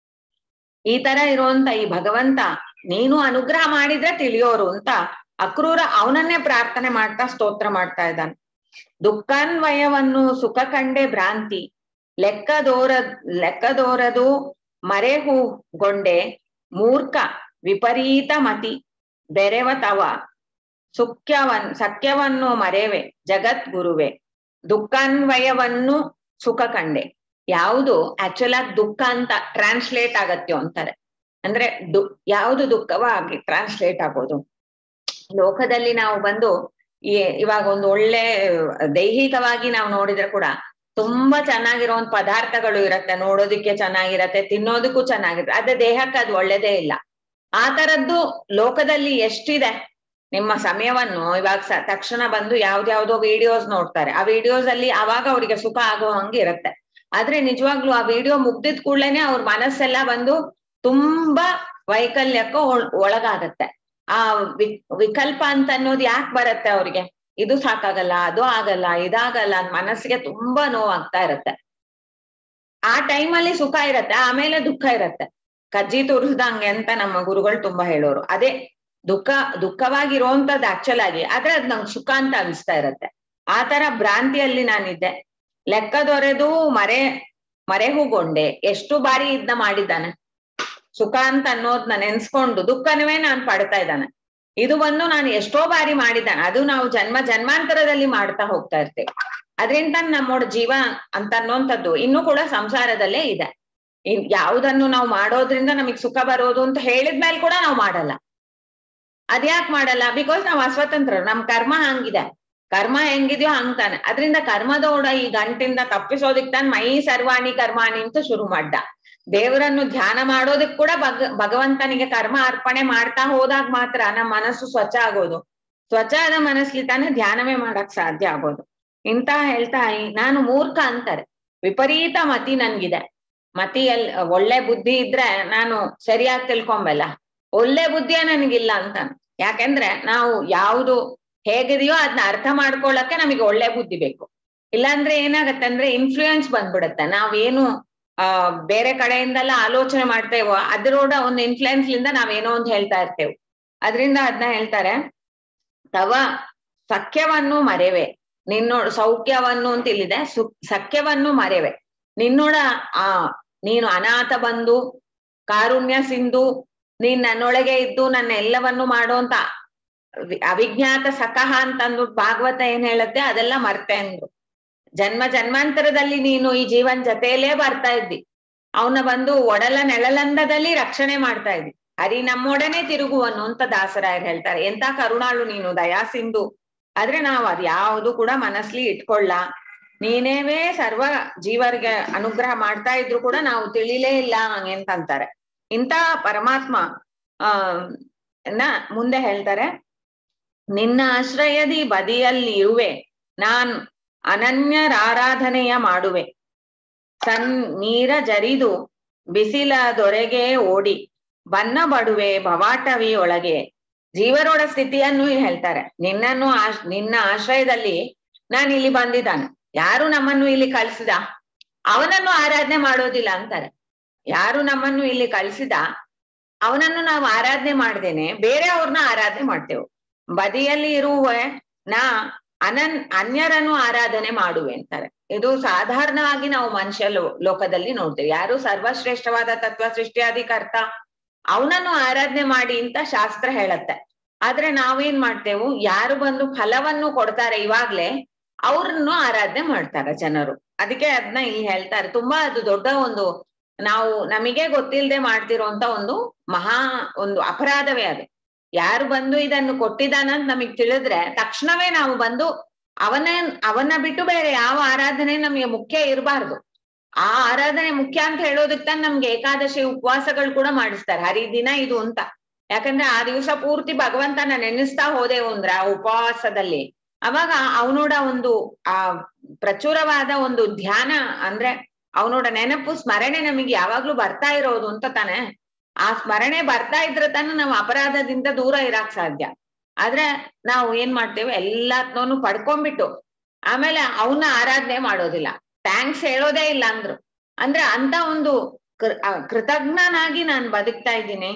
ಈ ತರ ಇರುವಂತ ಈ ಭಗವಂತ ನೀನು ಅನುಗ್ರಹ ಮಾಡಿದ್ರೆ ತಿಳಿಯೋರು ಅಂತ ಅಕ್ರೂರ ಅವನನ್ನೇ ಪ್ರಾರ್ಥನೆ ಮಾಡ್ತಾ ಸ್ತೋತ್ರ ಮಾಡ್ತಾ ಇದ್ದಾನೆ ದುಃಖಾನ್ವಯವನ್ನು ಸುಖ ಕಂಡೆ ಭ್ರಾಂತಿ ಲೆಕ್ಕದೋರ ಲೆಕ್ಕದೋರದು ಮರೆಹೂಗೊಂಡೆ ಮೂರ್ಖ ವಿಪರೀತ ಮತಿ ಬೆರೆವ ತವ ಸುಖ್ಯವನ್ ಸಖ್ಯವನ್ನು ಮರೆವೆ ಜಗದ್ಗುರುವೆ ದುಃಖಾನ್ವಯವನ್ನು ಸುಖ ಕಂಡೆ ಯಾವುದು ಆಕ್ಚುಲ್ ಆಗಿ ದುಃಖ ಅಂತ ಟ್ರಾನ್ಸ್ಲೇಟ್ ಆಗತ್ಯೋ ಅಂತಾರೆ ಅಂದ್ರೆ ದು ಯಾವುದು ದುಃಖವಾಗಿ ಟ್ರಾನ್ಸ್ಲೇಟ್ ಆಗೋದು ಲೋಕದಲ್ಲಿ ನಾವು ಬಂದು ಈ ಇವಾಗ ಒಂದು ಒಳ್ಳೆ ದೈಹಿಕವಾಗಿ ನಾವು ನೋಡಿದ್ರೆ ಕೂಡ ತುಂಬಾ ಚೆನ್ನಾಗಿರುವಂತ ಪದಾರ್ಥಗಳು ಇರತ್ತೆ ನೋಡೋದಿಕ್ಕೆ ಚೆನ್ನಾಗಿರತ್ತೆ ತಿನ್ನೋದಕ್ಕೂ ಚೆನ್ನಾಗಿರುತ್ತೆ ಅದೇ ದೇಹಕ್ಕೆ ಅದು ಒಳ್ಳೇದೇ ಇಲ್ಲ ಆ ತರದ್ದು ಲೋಕದಲ್ಲಿ ಎಷ್ಟಿದೆ ನಿಮ್ಮ ಸಮಯವನ್ನು ಇವಾಗ ಸ ತಕ್ಷಣ ಬಂದು ಯಾವ್ದ್ಯಾವ್ದೋ ವಿಡಿಯೋಸ್ ನೋಡ್ತಾರೆ ಆ ವಿಡಿಯೋಸ್ ಅಲ್ಲಿ ಅವಾಗ ಅವ್ರಿಗೆ ಸುಖ ಆಗೋ ಹಂಗೆ ಇರತ್ತೆ ಆದ್ರೆ ನಿಜವಾಗ್ಲೂ ಆ ವಿಡಿಯೋ ಮುಗ್ದಿದ್ ಕೂಡ್ಲೇನೆ ಅವ್ರ ಮನಸ್ಸೆಲ್ಲ ಬಂದು ತುಂಬಾ ವೈಕಲ್ಯಕ್ಕೂ ಒಳಗಾಗತ್ತೆ ಆ ವಿ ವಿಕಲ್ಪ ಅಂತ ಅನ್ನೋದು ಯಾಕೆ ಬರತ್ತೆ ಅವ್ರಿಗೆ ಇದು ಸಾಕಾಗಲ್ಲ ಅದು ಆಗಲ್ಲ ಇದಾಗಲ್ಲ ಮನಸ್ಸಿಗೆ ತುಂಬಾ ನೋವಾಗ್ತಾ ಇರತ್ತೆ ಆ ಟೈಮಲ್ಲಿ ಸುಖ ಇರತ್ತೆ ಆಮೇಲೆ ದುಃಖ ಇರತ್ತೆ ಕಜ್ಜಿ ತುರಿಸ್ದಂಗೆ ಅಂತ ನಮ್ಮ ಗುರುಗಳು ತುಂಬಾ ಹೇಳೋರು ಅದೇ ದುಃಖ ದುಃಖವಾಗಿರುವಂತದ್ದು ಆಕ್ಚುಲ್ ಆಗಿ ಆದ್ರೆ ಅದ್ ನಂಗೆ ಸುಖ ಅಂತ ಅನಿಸ್ತಾ ಇರತ್ತೆ ಆ ತರ ಭ್ರಾಂತಿಯಲ್ಲಿ ನಾನಿದ್ದೆ ಲೆಕ್ಕದೊರೆದು ಮರೆ ಮರೆಹುಗೊಂಡೆ ಎಷ್ಟು ಬಾರಿ ಇದನ್ನ ಮಾಡಿದ್ದಾನೆ ಸುಖ ಅಂತ ಅನ್ನೋದ್ನ ನೆನ್ಸ್ಕೊಂಡು ದುಃಖನವೇ ನಾನ್ ಪಡ್ತಾ ಇದ್ದಾನೆ ಇದು ಬಂದು ನಾನು ಎಷ್ಟೋ ಬಾರಿ ಮಾಡಿದ್ದಾನೆ ಅದು ನಾವು ಜನ್ಮ ಜನ್ಮಾಂತರದಲ್ಲಿ ಮಾಡ್ತಾ ಹೋಗ್ತಾ ಇರ್ತೇವೆ ಅದರಿಂದ ನಮ್ಮೋಡ ಜೀವ ಅಂತ ಅನ್ನೋಂಥದ್ದು ಇನ್ನೂ ಕೂಡ ಸಂಸಾರದಲ್ಲೇ ಇದೆ ಇನ್ ಯಾವುದನ್ನು ನಾವು ಮಾಡೋದ್ರಿಂದ ನಮಗ್ ಸುಖ ಬರೋದು ಅಂತ ಹೇಳಿದ್ಮೇಲೆ ಕೂಡ ನಾವು ಮಾಡಲ್ಲ ಅದ್ಯಾಕ್ ಮಾಡಲ್ಲ ಬಿಕಾಸ್ ನಾವು ಅಸ್ವತಂತ್ರ ನಮ್ ಕರ್ಮ ಹಂಗಿದೆ ಕರ್ಮ ಹೆಂಗಿದ್ಯೋ ಹಂಗ್ ತಾನೆ ಅದ್ರಿಂದ ಕರ್ಮದೋಡ ಈ ಗಂಟಿಂದ ತಪ್ಪಿಸೋದಿಕ್ ತಾನ್ ಮೈ ಸರ್ವಾಣಿ ಕರ್ಮಾಣಿ ಅಂತ ಶುರು ಮಾಡ್ದ ದೇವರನ್ನು ಧ್ಯಾನ ಮಾಡೋದಕ್ ಕೂಡ ಭಗ ಭಗವಂತನಿಗೆ ಕರ್ಮ ಅರ್ಪಣೆ ಮಾಡ್ತಾ ಹೋದಾಗ ಮಾತ್ರ ನಮ್ಮ ಮನಸ್ಸು ಸ್ವಚ್ಛ ಆಗೋದು ಸ್ವಚ್ಛ ಆದ ಮನಸ್ಲಿ ತಾನೇ ಧ್ಯಾನವೇ ಮಾಡಕ್ ಸಾಧ್ಯ ಆಗೋದು ಇಂತ ಹೇಳ್ತಾ ನಾನು ಮೂರ್ಖ ಅಂತಾರೆ ವಿಪರೀತ ಮತಿ ನನ್ಗಿದೆ ಮತಿ ಎಲ್ ಒಳ್ಳೆ ಬುದ್ಧಿ ಇದ್ರೆ ನಾನು ಸರಿಯಾಗಿ ತಿಳ್ಕೊಂಬಲ್ಲ ಒಳ್ಳೆ ಬುದ್ಧಿಯ ನನಗಿಲ್ಲ ಅಂತ ಯಾಕೆಂದ್ರೆ ನಾವು ಯಾವುದು ಹೇಗಿದೆಯೋ ಅದನ್ನ ಅರ್ಥ ಮಾಡ್ಕೊಳಕ್ಕೆ ನಮಗೆ ಒಳ್ಳೆ ಬುದ್ಧಿ ಬೇಕು ಇಲ್ಲಾಂದ್ರೆ ಏನಾಗತ್ತೆ ಅಂದ್ರೆ ಇನ್ಫ್ಲೂಯೆನ್ಸ್ ಬಂದ್ಬಿಡುತ್ತೆ ನಾವೇನು ಆ ಬೇರೆ ಕಡೆಯಿಂದೆಲ್ಲ ಆಲೋಚನೆ ಮಾಡ್ತೇವೋ ಅದರೋಡ ಒಂದು ಇನ್ಫ್ಲುಯೆನ್ಸ್ ಲಿಂದ ನಾವೇನೋ ಒಂದು ಹೇಳ್ತಾ ಇರ್ತೇವೆ ಅದರಿಂದ ಅದನ್ನ ಹೇಳ್ತಾರೆ ತವ ಸಖ್ಯವನ್ನು ಮರೆವೆ ನಿನ್ನೋಡ ಸೌಖ್ಯವನ್ನು ಅಂತ ಇಲ್ಲಿದೆ ಸು ಸಖ್ಯವನ್ನು ಮರೆವೆ ನಿನ್ನೋಡ ಆ ನೀನು ಅನಾಥ ಬಂದು ಕಾರುಣ್ಯ ಸಿಂಧು ನೀನ್ ನನ್ನೊಳಗೆ ಇದ್ದು ನನ್ನ ಎಲ್ಲವನ್ನು ಮಾಡುವಂತ ಅವಿಜ್ಞಾತ ಸಖಹ ಅಂತ ಅಂದ್ಬಿಟ್ಟು ಭಾಗವತ ಏನ್ ಹೇಳುತ್ತೆ ಅದೆಲ್ಲ ಮರ್ತೆ ಅಂದ್ರು ಜನ್ಮ ಜನ್ಮಾಂತರದಲ್ಲಿ ನೀನು ಈ ಜೀವನ್ ಜೊತೆಯಲ್ಲೇ ಬರ್ತಾ ಇದ್ದಿ ಅವನ ಬಂದು ಒಡಲ ನೆಳಲಂದದಲ್ಲಿ ರಕ್ಷಣೆ ಮಾಡ್ತಾ ಇದ್ದಿ ಹರಿ ನಮ್ಮೊಡನೆ ತಿರುಗುವನು ಅಂತ ದಾಸರಾಯರ್ ಹೇಳ್ತಾರೆ ಎಂತ ಕರುಣಾಳು ನೀನು ದಯಾ ಸಿಂಧು ಆದ್ರೆ ನಾವು ಅದ್ ಯಾವುದು ಕೂಡ ಮನಸ್ಲಿ ಇಟ್ಕೊಳ್ಳ ನೀನೇವೇ ಸರ್ವ ಜೀವರಿಗೆ ಅನುಗ್ರಹ ಮಾಡ್ತಾ ಇದ್ರು ಕೂಡ ನಾವು ತಿಳಿಲೇ ಇಲ್ಲ ಅಂತಂತಾರೆ ಇಂಥ ಪರಮಾತ್ಮ ಆ ನ ಮುಂದೆ ಹೇಳ್ತಾರೆ ನಿನ್ನ ಆಶ್ರಯದಿ ಬದಿಯಲ್ಲಿ ಇರುವೆ ನಾನ್ ಅನನ್ಯರಾರಾಧನೆಯ ಮಾಡುವೆ ಸನ್ ನೀರ ಜರಿದು ಬಿಸಿಲ ದೊರೆಗೆ ಓಡಿ ಬನ್ನ ಬಡುವೆ ಭವಾಟವಿ ಒಳಗೆ ಜೀವರೋಡ ಸ್ಥಿತಿಯನ್ನು ಇಲ್ಲಿ ಹೇಳ್ತಾರೆ ನಿನ್ನನ್ನು ಆಶ್ ನಿನ್ನ ಆಶ್ರಯದಲ್ಲಿ ನಾನು ಇಲ್ಲಿ ಬಂದಿದ್ದಾನೆ ಯಾರು ನಮ್ಮನ್ನು ಇಲ್ಲಿ ಕಳ್ಸಿದ ಅವನನ್ನು ಆರಾಧನೆ ಮಾಡೋದಿಲ್ಲ ಅಂತಾರೆ ಯಾರು ನಮ್ಮನ್ನು ಇಲ್ಲಿ ಕಳ್ಸಿದ ಅವನನ್ನು ನಾವು ಆರಾಧನೆ ಮಾಡ್ದೇನೆ ಬೇರೆ ಅವ್ರನ್ನ ಆರಾಧನೆ ಮಾಡ್ತೇವೆ ಬದಿಯಲ್ಲಿ ಇರುವ ನಾ ಅನನ್ ಅನ್ಯರನ್ನು ಆರಾಧನೆ ಮಾಡುವೆ ಅಂತಾರೆ ಇದು ಸಾಧಾರಣವಾಗಿ ನಾವು ಮನುಷ್ಯ ಲೋ- ಲೋಕದಲ್ಲಿ ನೋಡ್ತೇವೆ ಯಾರು ಸರ್ವಶ್ರೇಷ್ಠವಾದ ತತ್ವ ಸೃಷ್ಟಿಯಾದಿ ಕರ್ತ ಅವನನ್ನು ಆರಾಧನೆ ಮಾಡಿ ಅಂತ ಶಾಸ್ತ್ರ ಹೇಳತ್ತೆ ಆದ್ರೆ ನಾವೇನ್ ಮಾಡ್ತೇವು ಯಾರು ಬಂದು ಫಲವನ್ನು ಕೊಡ್ತಾರೆ ಇವಾಗ್ಲೇ ಅವ್ರನ್ನು ಆರಾಧನೆ ಮಾಡ್ತಾರೆ ಜನರು ಅದಕ್ಕೆ ಅದನ್ನ ಇಲ್ಲಿ ಹೇಳ್ತಾರೆ ತುಂಬಾ ಅದು ದೊಡ್ಡ ಒಂದು ನಾವು ನಮಗೆ ಗೊತ್ತಿಲ್ಲದೆ ಮಾಡ್ತಿರೋಂತ ಒಂದು ಮಹಾ ಒಂದು ಅಪರಾಧವೇ ಅದು ಯಾರು ಬಂದು ಇದನ್ನು ಕೊಟ್ಟಿದ್ದಾನಂತ ನಮಗ್ ತಿಳಿದ್ರೆ ತಕ್ಷಣವೇ ನಾವು ಬಂದು ಅವನೇ ಅವನ್ನ ಬಿಟ್ಟು ಬೇರೆ ಯಾವ ಆರಾಧನೆ ನಮಗೆ ಮುಖ್ಯ ಇರಬಾರ್ದು ಆ ಆರಾಧನೆ ಮುಖ್ಯ ಅಂತ ಹೇಳೋದಕ್ಕೆ ತಾನ್ ನಮ್ಗೆ ಏಕಾದಶಿ ಉಪವಾಸಗಳು ಕೂಡ ಮಾಡಿಸ್ತಾರೆ ಹರಿದಿನ ಇದು ಅಂತ ಯಾಕಂದ್ರೆ ಆ ದಿವಸ ಪೂರ್ತಿ ಭಗವಂತನ ನೆನೆಸ್ತಾ ಹೋದೆವು ಅಂದ್ರೆ ಆ ಉಪವಾಸದಲ್ಲಿ ಅವಾಗ ಅವನೋಡ ಒಂದು ಆ ಪ್ರಚುರವಾದ ಒಂದು ಧ್ಯಾನ ಅಂದ್ರೆ ಅವನೋಡ ನೆನಪು ಸ್ಮರಣೆ ನಮಗೆ ಯಾವಾಗ್ಲೂ ಬರ್ತಾ ಇರೋದು ಅಂತ ತಾನೆ ಆ ಸ್ಮರಣೆ ಬರ್ತಾ ಇದ್ರೆ ತಾನೆ ನಾವು ಅಪರಾಧದಿಂದ ದೂರ ಇರಾಕ್ ಸಾಧ್ಯ ಆದ್ರೆ ನಾವು ಏನ್ ಮಾಡ್ತೇವೆ ಎಲ್ಲತ್ನೂ ಪಡ್ಕೊಂಡ್ಬಿಟ್ಟು ಆಮೇಲೆ ಅವನ್ನ ಆರಾಧನೆ ಮಾಡೋದಿಲ್ಲ ಥ್ಯಾಂಕ್ಸ್ ಹೇಳೋದೇ ಇಲ್ಲ ಅಂದ್ರು ಅಂದ್ರೆ ಅಂತ ಒಂದು ಕೃ ಆ, ಕೃತಜ್ಞನಾಗಿ ನಾನು ಬದುಕ್ತಾ ಇದ್ದೀನಿ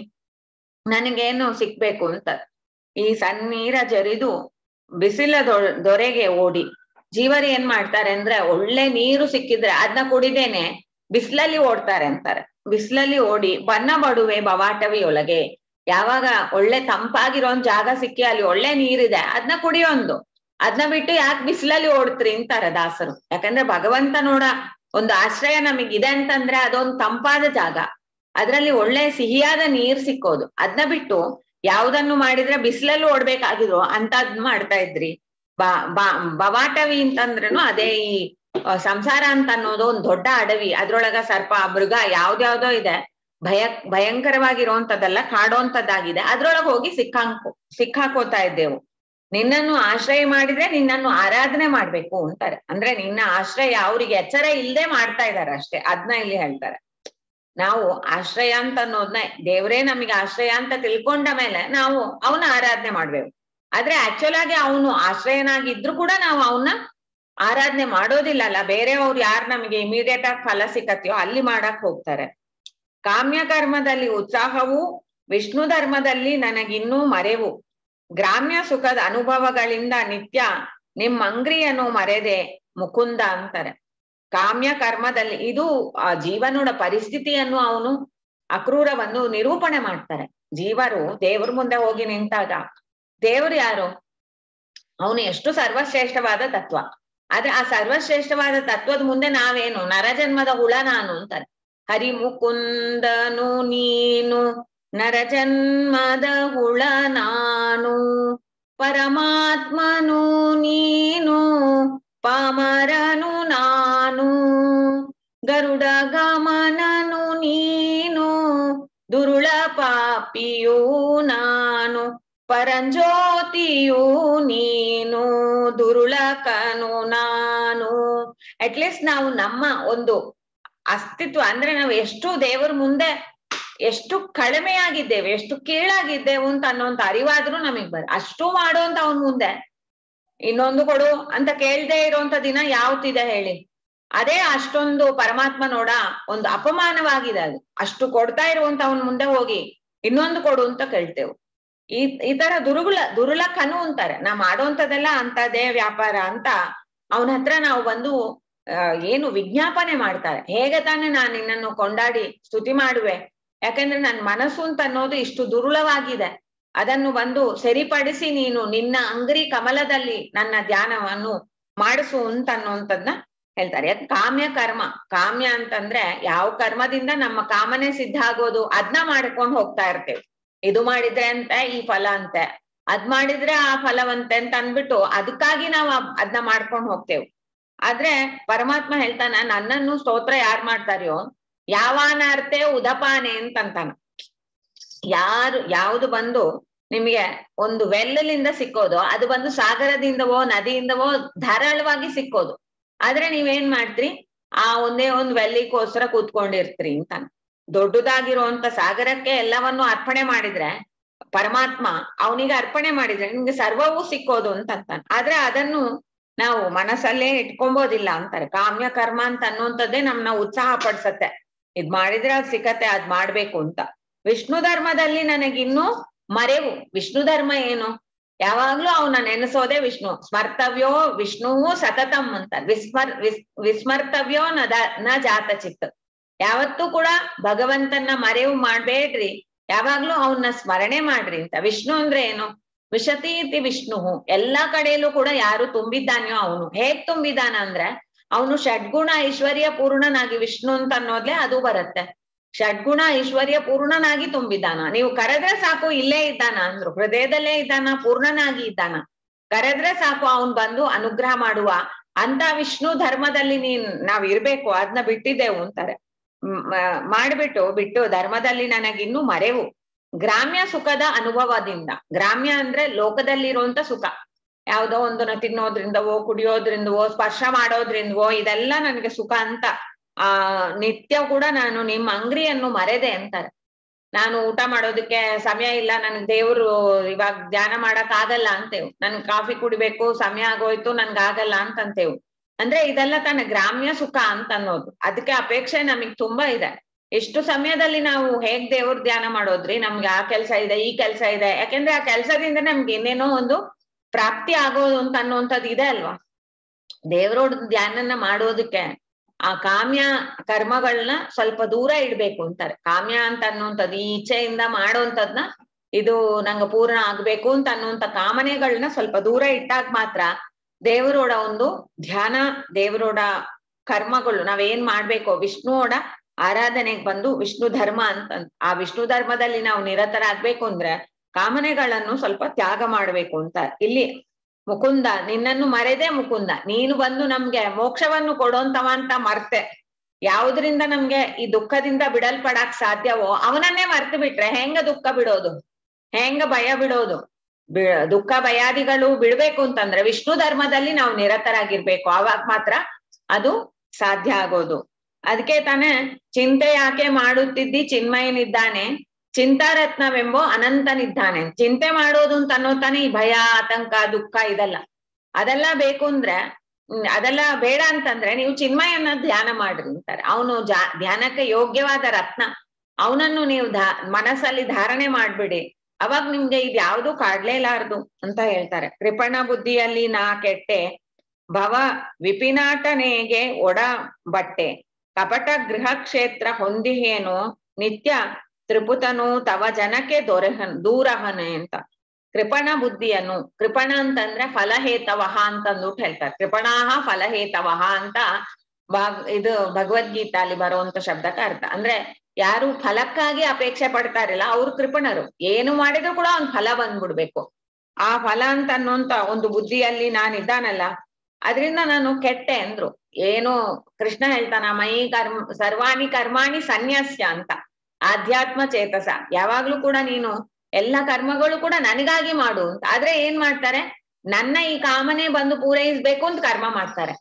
ನನಗೇನು ಸಿಕ್ಬೇಕು ಅಂತ ಈ ಸನ್ನೀರ ಜರಿದು ಬಿಸಿಲ ದೊ- ದೊರೆಗೆ ಓಡಿ ಜೀವರು ಏನ್ ಮಾಡ್ತಾರೆ ಅಂದ್ರೆ ಒಳ್ಳೆ ನೀರು ಸಿಕ್ಕಿದ್ರೆ ಅದನ್ನ ಕುಡಿದೇನೆ ಬಿಸಿಲಲ್ಲಿ ಓಡ್ತಾರೆ ಅಂತಾರೆ ಬಿಸಿಲಲ್ಲಿ ಓಡಿ ಬನ್ನ ಬಡುವೆ ಬವಾಟವಿ ಒಳಗೆ ಯಾವಾಗ ಒಳ್ಳೆ ತಂಪಾಗಿರೋಂದ್ ಜಾಗ ಸಿಕ್ಕಿ ಅಲ್ಲಿ ಒಳ್ಳೆ ನೀರಿದೆ ಅದನ್ನ ಕುಡಿಯೊಂದು ಅದನ್ನ ಬಿಟ್ಟು ಯಾಕೆ ಬಿಸಿಲಲ್ಲಿ ಓಡ್ತ್ರಿ ಅಂತಾರೆ ದಾಸರು ಯಾಕಂದ್ರೆ ಭಗವಂತ ನೋಡ ಒಂದು ಆಶ್ರಯ ನಮಗಿದೆ ಅಂತಂದ್ರೆ ಅದೊಂದು ತಂಪಾದ ಜಾಗ ಅದ್ರಲ್ಲಿ ಒಳ್ಳೆ ಸಿಹಿಯಾದ ನೀರ್ ಸಿಕ್ಕೋದು ಅದನ್ನ ಬಿಟ್ಟು ಯಾವ್ದನ್ನು ಮಾಡಿದ್ರೆ ಬಿಸಿಲಲ್ಲಿ ಓಡ್ಬೇಕಾಗಿದ್ರು ಅಂತದ್ ಮಾಡ್ತಾ ಇದ್ರಿ ಬಾ ಬಾ ಬವಾಟವಿ ಅಂತಂದ್ರೇನು ಅದೇ ಈ ಆ, ಸಂಸಾರ ಅಂತ ಅನ್ನೋದು ಒಂದ್ ದೊಡ್ಡ ಅಡವಿ ಅದ್ರೊಳಗ ಸರ್ಪ ಮೃಗ ಯಾವ್ದ್ಯಾವ್ದೋ ಇದೆ ಭಯ ಭಯಂಕರವಾಗಿರುವಂತದ್ದೆಲ್ಲ ಕಾಡೋಂತದ್ದಾಗಿದೆ ಅದ್ರೊಳಗೆ ಹೋಗಿ ಸಿಕ್ಕಾಂಕೋ ಸಿಕ್ಕಾಕೋತಾ ಇದ್ದೆವು ನಿನ್ನನ್ನು ಆಶ್ರಯ ಮಾಡಿದ್ರೆ ನಿನ್ನನ್ನು ಆರಾಧನೆ ಮಾಡ್ಬೇಕು ಅಂತಾರೆ ಅಂದ್ರೆ ನಿನ್ನ ಆಶ್ರಯ ಅವ್ರಿಗೆ ಎಚ್ಚರ ಇಲ್ಲದೆ ಮಾಡ್ತಾ ಇದಾರೆ ಅಷ್ಟೇ ಅದ್ನ ಇಲ್ಲಿ ಹೇಳ್ತಾರೆ ನಾವು ಆಶ್ರಯ ಅಂತ ಅನ್ನೋದ್ನ ದೇವ್ರೇ ನಮಗೆ ಆಶ್ರಯ ಅಂತ ತಿಳ್ಕೊಂಡ ಮೇಲೆ ನಾವು ಅವನ ಆರಾಧನೆ ಮಾಡ್ಬೇಕು ಆದ್ರೆ ಆಕ್ಚುಲ್ ಆಗಿ ಅವನು ಆಶ್ರಯನಾಗಿದ್ರು ಕೂಡ ನಾವು ಅವನ್ನ ಆರಾಧನೆ ಮಾಡೋದಿಲ್ಲಲ್ಲ ಬೇರೆಯವ್ರು ಯಾರು ನಮಗೆ ಇಮಿಡಿಯೇಟ್ ಆಗಿ ಫಲ ಸಿಕ್ಕತ್ಯೋ ಅಲ್ಲಿ ಮಾಡಕ್ ಹೋಗ್ತಾರೆ ಕಾಮ್ಯ ಕರ್ಮದಲ್ಲಿ ಉತ್ಸಾಹವು ವಿಷ್ಣು ಧರ್ಮದಲ್ಲಿ ನನಗಿನ್ನೂ ಮರೆವು ಗ್ರಾಮ್ಯ ಸುಖದ ಅನುಭವಗಳಿಂದ ನಿತ್ಯ ನಿಮ್ ಅಂಗ್ರಿಯನ್ನು ಮರೆದೆ ಮುಕುಂದ ಅಂತಾರೆ ಕಾಮ್ಯ ಕರ್ಮದಲ್ಲಿ ಇದು ಆ ಜೀವನೋಡ ಪರಿಸ್ಥಿತಿಯನ್ನು ಅವನು ಅಕ್ರೂರವನ್ನು ನಿರೂಪಣೆ ಮಾಡ್ತಾರೆ ಜೀವರು ದೇವ್ರ ಮುಂದೆ ಹೋಗಿ ನಿಂತಾಗ ದೇವ್ರು ಯಾರು ಅವನು ಎಷ್ಟು ಸರ್ವಶ್ರೇಷ್ಠವಾದ ತತ್ವ ಆದ್ರೆ ಆ ಸರ್ವಶ್ರೇಷ್ಠವಾದ ತತ್ವದ ಮುಂದೆ ನಾವೇನು ನರಜನ್ಮದ ಹುಳ ನಾನು ಅಂತಾರೆ ಹರಿ ಮುಕುಂದನು ನೀನು ನರಜನ್ಮದ ಹುಳ ನಾನು ಪರಮಾತ್ಮನು ನೀನು ಪಾಮರನು ನಾನು ಗರುಡ ಗಮನನು ನೀನು ದುರುಳ ಪಾಪಿಯೂ ನಾನು ಪರಂಜ್ಯೋತಿಯು ನೀನು ದುರುಳಕನು ನಾನು ಅಟ್ಲೀಸ್ಟ್ ನಾವು ನಮ್ಮ ಒಂದು ಅಸ್ತಿತ್ವ ಅಂದ್ರೆ ನಾವು ಎಷ್ಟು ದೇವರ ಮುಂದೆ ಎಷ್ಟು ಕಡಿಮೆಯಾಗಿದ್ದೇವೆ ಎಷ್ಟು ಕೀಳಾಗಿದ್ದೇವು ಅಂತ ಅನ್ನೋಂತ ಅರಿವಾದ್ರೂ ನಮಗ್ ಬರ ಅಷ್ಟು ಮಾಡೋಂತ ಅವನ್ ಮುಂದೆ ಇನ್ನೊಂದು ಕೊಡು ಅಂತ ಕೇಳ್ದೆ ಇರೋಂತ ದಿನ ಯಾವತ್ತಿದೆ ಹೇಳಿ ಅದೇ ಅಷ್ಟೊಂದು ಪರಮಾತ್ಮ ನೋಡ ಒಂದು ಅಪಮಾನವಾಗಿದೆ ಅದು ಅಷ್ಟು ಕೊಡ್ತಾ ಇರುವಂತ ಅವನ್ ಮುಂದೆ ಹೋಗಿ ಇನ್ನೊಂದು ಕೊಡು ಅಂತ ಕೇಳ್ತೇವೆ ಈ ಈ ತರ ದುರುಗುಳ ದುರುಳಕನು ಅಂತಾರೆ ನಾ ಮಾಡೋಂಥದ್ದೆಲ್ಲ ಅಂತದೇ ವ್ಯಾಪಾರ ಅಂತ ಅವನ ಹತ್ರ ನಾವು ಬಂದು ಆ, ಏನು ವಿಜ್ಞಾಪನೆ ಮಾಡ್ತಾರೆ ಹೇಗೆ ತಾನೇ ನಾನು ನಿನ್ನನ್ನು ಕೊಂಡಾಡಿ ಸ್ತುತಿ ಮಾಡುವೆ ಯಾಕಂದ್ರೆ ನನ್ನ ಮನಸ್ಸು ಅಂತ ಅನ್ನೋದು ಇಷ್ಟು ದುರುಳವಾಗಿದೆ ಅದನ್ನು ಬಂದು ಸರಿಪಡಿಸಿ ನೀನು ನಿನ್ನ ಅಂಗರಿ ಕಮಲದಲ್ಲಿ ನನ್ನ ಧ್ಯಾನವನ್ನು ಮಾಡಿಸು ಅಂತ ಅನ್ನುವಂಥದ್ನ ಹೇಳ್ತಾರೆ ಯಾಕೆ ಕಾಮ್ಯ ಕರ್ಮ ಕಾಮ್ಯ ಅಂತಂದ್ರೆ ಯಾವ ಕರ್ಮದಿಂದ ನಮ್ಮ ಕಾಮನೆ ಸಿದ್ಧ ಆಗೋದು ಅದನ್ನ ಮಾಡ್ಕೊಂಡು ಹೋಗ್ತಾ ಇರ್ತೇವೆ ಇದು ಮಾಡಿದ್ರೆ ಅಂತ ಈ ಫಲ ಅಂತೆ ಅದ್ ಮಾಡಿದ್ರೆ ಆ ಫಲವಂತೆ ಅಂತ ಅನ್ಬಿಟ್ಟು ಅದಕ್ಕಾಗಿ ನಾವು ಅದನ್ನ ಮಾಡ್ಕೊಂಡು ಹೋಗ್ತೇವೆ ಆದ್ರೆ ಪರಮಾತ್ಮ ಹೇಳ್ತಾನ ನನ್ನನ್ನು ಸ್ತೋತ್ರ ಯಾರ್ ಮಾಡ್ತಾರ್ಯೋ ಯಾವಾನಾರ್ತೆ ಉದಪಾನೆ ಅಂತ ಅಂತಾನ ಯಾರು ಯಾವುದು ಬಂದು ನಿಮ್ಗೆ ಒಂದು ವೆಲ್ಲಲಿಂದ ಸಿಕ್ಕೋದು ಅದು ಬಂದು ಸಾಗರದಿಂದವೋ ನದಿಯಿಂದವೋ ಧಾರಾಳವಾಗಿ ಸಿಕ್ಕೋದು ಆದ್ರೆ ನೀವೇನ್ ಮಾಡ್ತೀರಿ ಆ ಒಂದೇ ಒಂದ್ ವೆಲ್ಲಿಗೋಸ್ಕರ ಕೂತ್ಕೊಂಡಿರ್ತೀರಿ ಅಂತ ದೊಡ್ಡದಾಗಿರುವಂತ ಸಾಗರಕ್ಕೆ ಎಲ್ಲವನ್ನು ಅರ್ಪಣೆ ಮಾಡಿದ್ರೆ ಪರಮಾತ್ಮ ಅವನಿಗೆ ಅರ್ಪಣೆ ಮಾಡಿದ್ರೆ ನಿಮ್ಗೆ ಸರ್ವವೂ ಸಿಕ್ಕೋದು ಅಂತ ಅಂತಾನೆ ಆದ್ರೆ ಅದನ್ನು ನಾವು ಮನಸ್ಸಲ್ಲೇ ಇಟ್ಕೊಂಬೋದಿಲ್ಲ ಅಂತಾರೆ ಕಾಮ್ಯ ಕರ್ಮ ಅಂತ ಅನ್ನುವಂಥದ್ದೇ ನಮ್ನ ಉತ್ಸಾಹ ಪಡಿಸತ್ತೆ ಇದ್ ಮಾಡಿದ್ರೆ ಅದ್ ಸಿಕ್ಕತ್ತೆ ಅದ್ ಮಾಡ್ಬೇಕು ಅಂತ ವಿಷ್ಣು ಧರ್ಮದಲ್ಲಿ ನನಗಿನ್ನೂ ಮರೆವು ವಿಷ್ಣು ಧರ್ಮ ಏನು ಯಾವಾಗ್ಲೂ ಅವನ ನೆನೆಸೋದೇ ವಿಷ್ಣು ಸ್ಮರ್ತವ್ಯೋ ವಿಷ್ಣುವು ಸತತಂ ಅಂತ ವಿಸ್ಮರ್ ವಿಸ್ ವಿಸ್ಮರ್ತವ್ಯೋ ನ ದ ನ ಜಾತ ಚಿತ್ತ ಯಾವತ್ತೂ ಕೂಡ ಭಗವಂತನ ಮರೆವು ಮಾಡ್ಬೇಡ್ರಿ ಯಾವಾಗ್ಲೂ ಅವನ್ನ ಸ್ಮರಣೆ ಮಾಡ್ರಿ ಅಂತ ವಿಷ್ಣು ಅಂದ್ರೆ ಏನು ವಿಶತಿ ಇತಿ ವಿಷ್ಣು ಎಲ್ಲಾ ಕಡೆಯಲ್ಲೂ ಕೂಡ ಯಾರು ತುಂಬಿದ್ದಾನೆಯೋ ಅವನು ಹೇಗ್ ತುಂಬಿದಾನ ಅಂದ್ರೆ ಅವನು ಷಡ್ಗುಣ ಐಶ್ವರ್ಯ ಪೂರ್ಣನಾಗಿ ವಿಷ್ಣು ಅಂತ ಅನ್ನೋದ್ಲೆ ಅದು ಬರುತ್ತೆ ಷಡ್ಗುಣ ಐಶ್ವರ್ಯ ಪೂರ್ಣನಾಗಿ ತುಂಬಿದ್ದಾನ ನೀವು ಕರೆದ್ರೆ ಸಾಕು ಇಲ್ಲೇ ಇದ್ದಾನ ಅಂದ್ರು ಹೃದಯದಲ್ಲೇ ಇದ್ದಾನ ಪೂರ್ಣನಾಗಿ ಇದ್ದಾನ ಕರೆದ್ರೆ ಸಾಕು ಅವನ್ ಬಂದು ಅನುಗ್ರಹ ಮಾಡುವ ಅಂತ ವಿಷ್ಣು ಧರ್ಮದಲ್ಲಿ ನೀನ್ ನಾವ್ ಇರ್ಬೇಕು ಅದನ್ನ ಬಿಟ್ಟಿದ್ದೆವು ಅಂತಾರೆ ಮಾಡ್ಬಿಟ್ಟು ಬಿಟ್ಟು ಧರ್ಮದಲ್ಲಿ ನನಗಿನ್ನು ಮರೆವು ಗ್ರಾಮ್ಯ ಸುಖದ ಅನುಭವದಿಂದ ಗ್ರಾಮ್ಯ ಅಂದ್ರೆ ಲೋಕದಲ್ಲಿರುವಂತ ಸುಖ ಯಾವ್ದೋ ಒಂದನ್ನ ತಿನ್ನೋದ್ರಿಂದವೋ ಕುಡಿಯೋದ್ರಿಂದವೋ ಸ್ಪರ್ಶ ಮಾಡೋದ್ರಿಂದವೋ ಇದೆಲ್ಲ ನನಗೆ ಸುಖ ಅಂತ ಆ ನಿತ್ಯ ಕೂಡ ನಾನು ನಿಮ್ಮ ಅಂಗ್ರಿಯನ್ನು ಮರೆದೆ ಅಂತಾರೆ ನಾನು ಊಟ ಮಾಡೋದಕ್ಕೆ ಸಮಯ ಇಲ್ಲ ನನ್ಗೆ ದೇವ್ರು ಇವಾಗ ಧ್ಯಾನ ಮಾಡಕ್ ಆಗಲ್ಲ ಅಂತೇವು ನನ್ ಕಾಫಿ ಕುಡಿಬೇಕು ಸಮಯ ಆಗೋಯ್ತು ನನ್ಗ ಆಗಲ್ಲ ಅಂತ ಅಂತೇವು ಅಂದ್ರೆ ಇದೆಲ್ಲ ತಾನೆ ಗ್ರಾಮ್ಯ ಸುಖ ಅಂತ ಅನ್ನೋದು ಅದಕ್ಕೆ ಅಪೇಕ್ಷೆ ನಮಗ್ ತುಂಬಾ ಇದೆ ಎಷ್ಟು ಸಮಯದಲ್ಲಿ ನಾವು ಹೇಗ್ ದೇವ್ರ ಧ್ಯಾನ ಮಾಡೋದ್ರಿ ನಮ್ಗೆ ಆ ಕೆಲ್ಸ ಇದೆ ಈ ಕೆಲ್ಸ ಇದೆ ಯಾಕೆಂದ್ರೆ ಆ ಕೆಲ್ಸದಿಂದ ನಮ್ಗೆ ಇನ್ನೇನೋ ಒಂದು ಪ್ರಾಪ್ತಿ ಆಗೋದು ಅಂತ ಅನ್ನುವಂಥದ್ದು ಇದೆ ಅಲ್ವಾ ದೇವರೋಡ್ ಧ್ಯಾನನ ಮಾಡೋದಕ್ಕೆ ಆ ಕಾಮ್ಯ ಕರ್ಮಗಳನ್ನ ಸ್ವಲ್ಪ ದೂರ ಇಡ್ಬೇಕು ಅಂತಾರೆ ಕಾಮ್ಯ ಅಂತ ಅನ್ನುವಂಥದ್ದು ಈ ಇಚ್ಛೆಯಿಂದ ಮಾಡೋಂಥದ್ನ ಇದು ನಂಗೆ ಪೂರ್ಣ ಆಗ್ಬೇಕು ಅಂತ ಅನ್ನುವಂಥ ಕಾಮನೆಗಳನ್ನ ಸ್ವಲ್ಪ ದೂರ ಇಟ್ಟಾಗ ಮಾತ್ರ ದೇವರೋಡ ಒಂದು ಧ್ಯಾನ ದೇವರೋಡ ಕರ್ಮಗಳು ನಾವೇನ್ ಮಾಡ್ಬೇಕು ವಿಷ್ಣುವೋಡ ಆರಾಧನೆಗೆ ಬಂದು ವಿಷ್ಣು ಧರ್ಮ ಅಂತ ಆ ವಿಷ್ಣು ಧರ್ಮದಲ್ಲಿ ನಾವು ನಿರತರಾಗ್ಬೇಕು ಅಂದ್ರೆ ಕಾಮನೆಗಳನ್ನು ಸ್ವಲ್ಪ ತ್ಯಾಗ ಮಾಡ್ಬೇಕು ಅಂತ ಇಲ್ಲಿ ಮುಕುಂದ ನಿನ್ನನ್ನು ಮರೆದೇ ಮುಕುಂದ ನೀನು ಬಂದು ನಮ್ಗೆ ಮೋಕ್ಷವನ್ನು ಕೊಡೋಂತವ ಅಂತ ಮರ್ತೆ ಯಾವುದ್ರಿಂದ ನಮ್ಗೆ ಈ ದುಃಖದಿಂದ ಬಿಡಲ್ಪಡಾಕ್ ಸಾಧ್ಯವೋ ಅವನನ್ನೇ ಮರ್ತು ಬಿಟ್ರೆ ಹೆಂಗ ದುಃಖ ಬಿಡೋದು ಹೆಂಗ ಭಯ ಬಿಡೋದು ಬಿ ದುಃಖ ಭಯಾದಿಗಳು ಬಿಡ್ಬೇಕು ಅಂತಂದ್ರೆ ವಿಷ್ಣು ಧರ್ಮದಲ್ಲಿ ನಾವು ನಿರತರಾಗಿರ್ಬೇಕು ಅವಾಗ ಮಾತ್ರ ಅದು ಸಾಧ್ಯ ಆಗೋದು ಅದಕ್ಕೆ ತಾನೇ ಚಿಂತೆ ಯಾಕೆ ಮಾಡುತ್ತಿದ್ದಿ ಚಿನ್ಮಯನಿದ್ದಾನೆ ಚಿಂತಾರತ್ನವೆಂಬೋ ಅನಂತನಿದ್ದಾನೆ ಚಿಂತೆ ಮಾಡೋದು ಅಂತ ಅನ್ನೋ ತಾನೇ ಈ ಭಯ ಆತಂಕ ದುಃಖ ಇದೆಲ್ಲ ಅದೆಲ್ಲ ಬೇಕು ಅಂದ್ರೆ ಅದೆಲ್ಲ ಬೇಡ ಅಂತಂದ್ರೆ ನೀವು ಚಿನ್ಮಯನ ಧ್ಯಾನ ಮಾಡ್ರಿ ಅಂತಾರೆ ಅವನು ಜಾ ಧ್ಯಾನಕ್ಕೆ ಯೋಗ್ಯವಾದ ರತ್ನ ಅವನನ್ನು ನೀವು ಧಾ ಮನಸ್ಸಲ್ಲಿ ಧಾರಣೆ ಮಾಡ್ಬಿಡಿ ಅವಾಗ ನಿಮ್ಗೆ ಇದು ಯಾವ್ದು ಕಾಡ್ಲೇಲಾರ್ದು ಅಂತ ಹೇಳ್ತಾರೆ ಕೃಪಣ ಬುದ್ಧಿಯಲ್ಲಿ ನಾ ಕೆಟ್ಟೆ ಭವ ವಿಪಿನಾಟನೆಗೆ ಒಡ ಬಟ್ಟೆ ಕಪಟ ಗೃಹ ಕ್ಷೇತ್ರ ಹೊಂದಿಹೇನು ನಿತ್ಯ ತ್ರಿಪುತನು ತವ ಜನಕ್ಕೆ ದೊರೆಹನ್ ದೂರಹನೆ ಅಂತ ಕೃಪಣ ಬುದ್ಧಿಯನ್ನು ಕೃಪಣ ಅಂತಂದ್ರೆ ಫಲಹೇತವಹ ಅಂತ ಅಂದ್ಬಿಟ್ಟು ಹೇಳ್ತಾರೆ ಕೃಪಣಾಹ ಫಲಹೇತವಹ ಅಂತ ಭಾಗ್ ಇದು ಭಗವದ್ಗೀತಾ ಅಲ್ಲಿ ಬರುವಂತ ಶಬ್ದಕ್ಕೆ ಅರ್ಥ ಅಂದ್ರೆ ಯಾರು ಫಲಕ್ಕಾಗಿ ಅಪೇಕ್ಷೆ ಪಡ್ತಾರಿಲ್ಲ ಅವ್ರು ಕೃಪಣರು ಏನು ಮಾಡಿದ್ರು ಕೂಡ ಅವ್ನ್ ಫಲ ಬಂದ್ಬಿಡ್ಬೇಕು ಆ ಫಲ ಅಂತ ಅನ್ನುವಂತ ಒಂದು ಬುದ್ಧಿಯಲ್ಲಿ ನಾನಿದ್ದಾನಲ್ಲ ಅದರಿಂದ ನಾನು ಕೆಟ್ಟೆ ಅಂದ್ರು ಏನು ಕೃಷ್ಣ ಹೇಳ್ತಾನ ಮೈ ಕರ್ಮ ಸರ್ವಾಣಿ ಕರ್ಮಾಣಿ ಸನ್ಯಾಸ್ಯ ಅಂತ ಆಧ್ಯಾತ್ಮ ಚೇತಸ ಯಾವಾಗ್ಲೂ ಕೂಡ ನೀನು ಎಲ್ಲ ಕರ್ಮಗಳು ಕೂಡ ನನಗಾಗಿ ಮಾಡು ಅಂತ ಆದ್ರೆ ಏನ್ ಮಾಡ್ತಾರೆ ನನ್ನ ಈ ಕಾಮನೆ ಬಂದು ಪೂರೈಸ್ಬೇಕು ಅಂತ ಕರ್ಮ ಮಾಡ್ತಾರೆ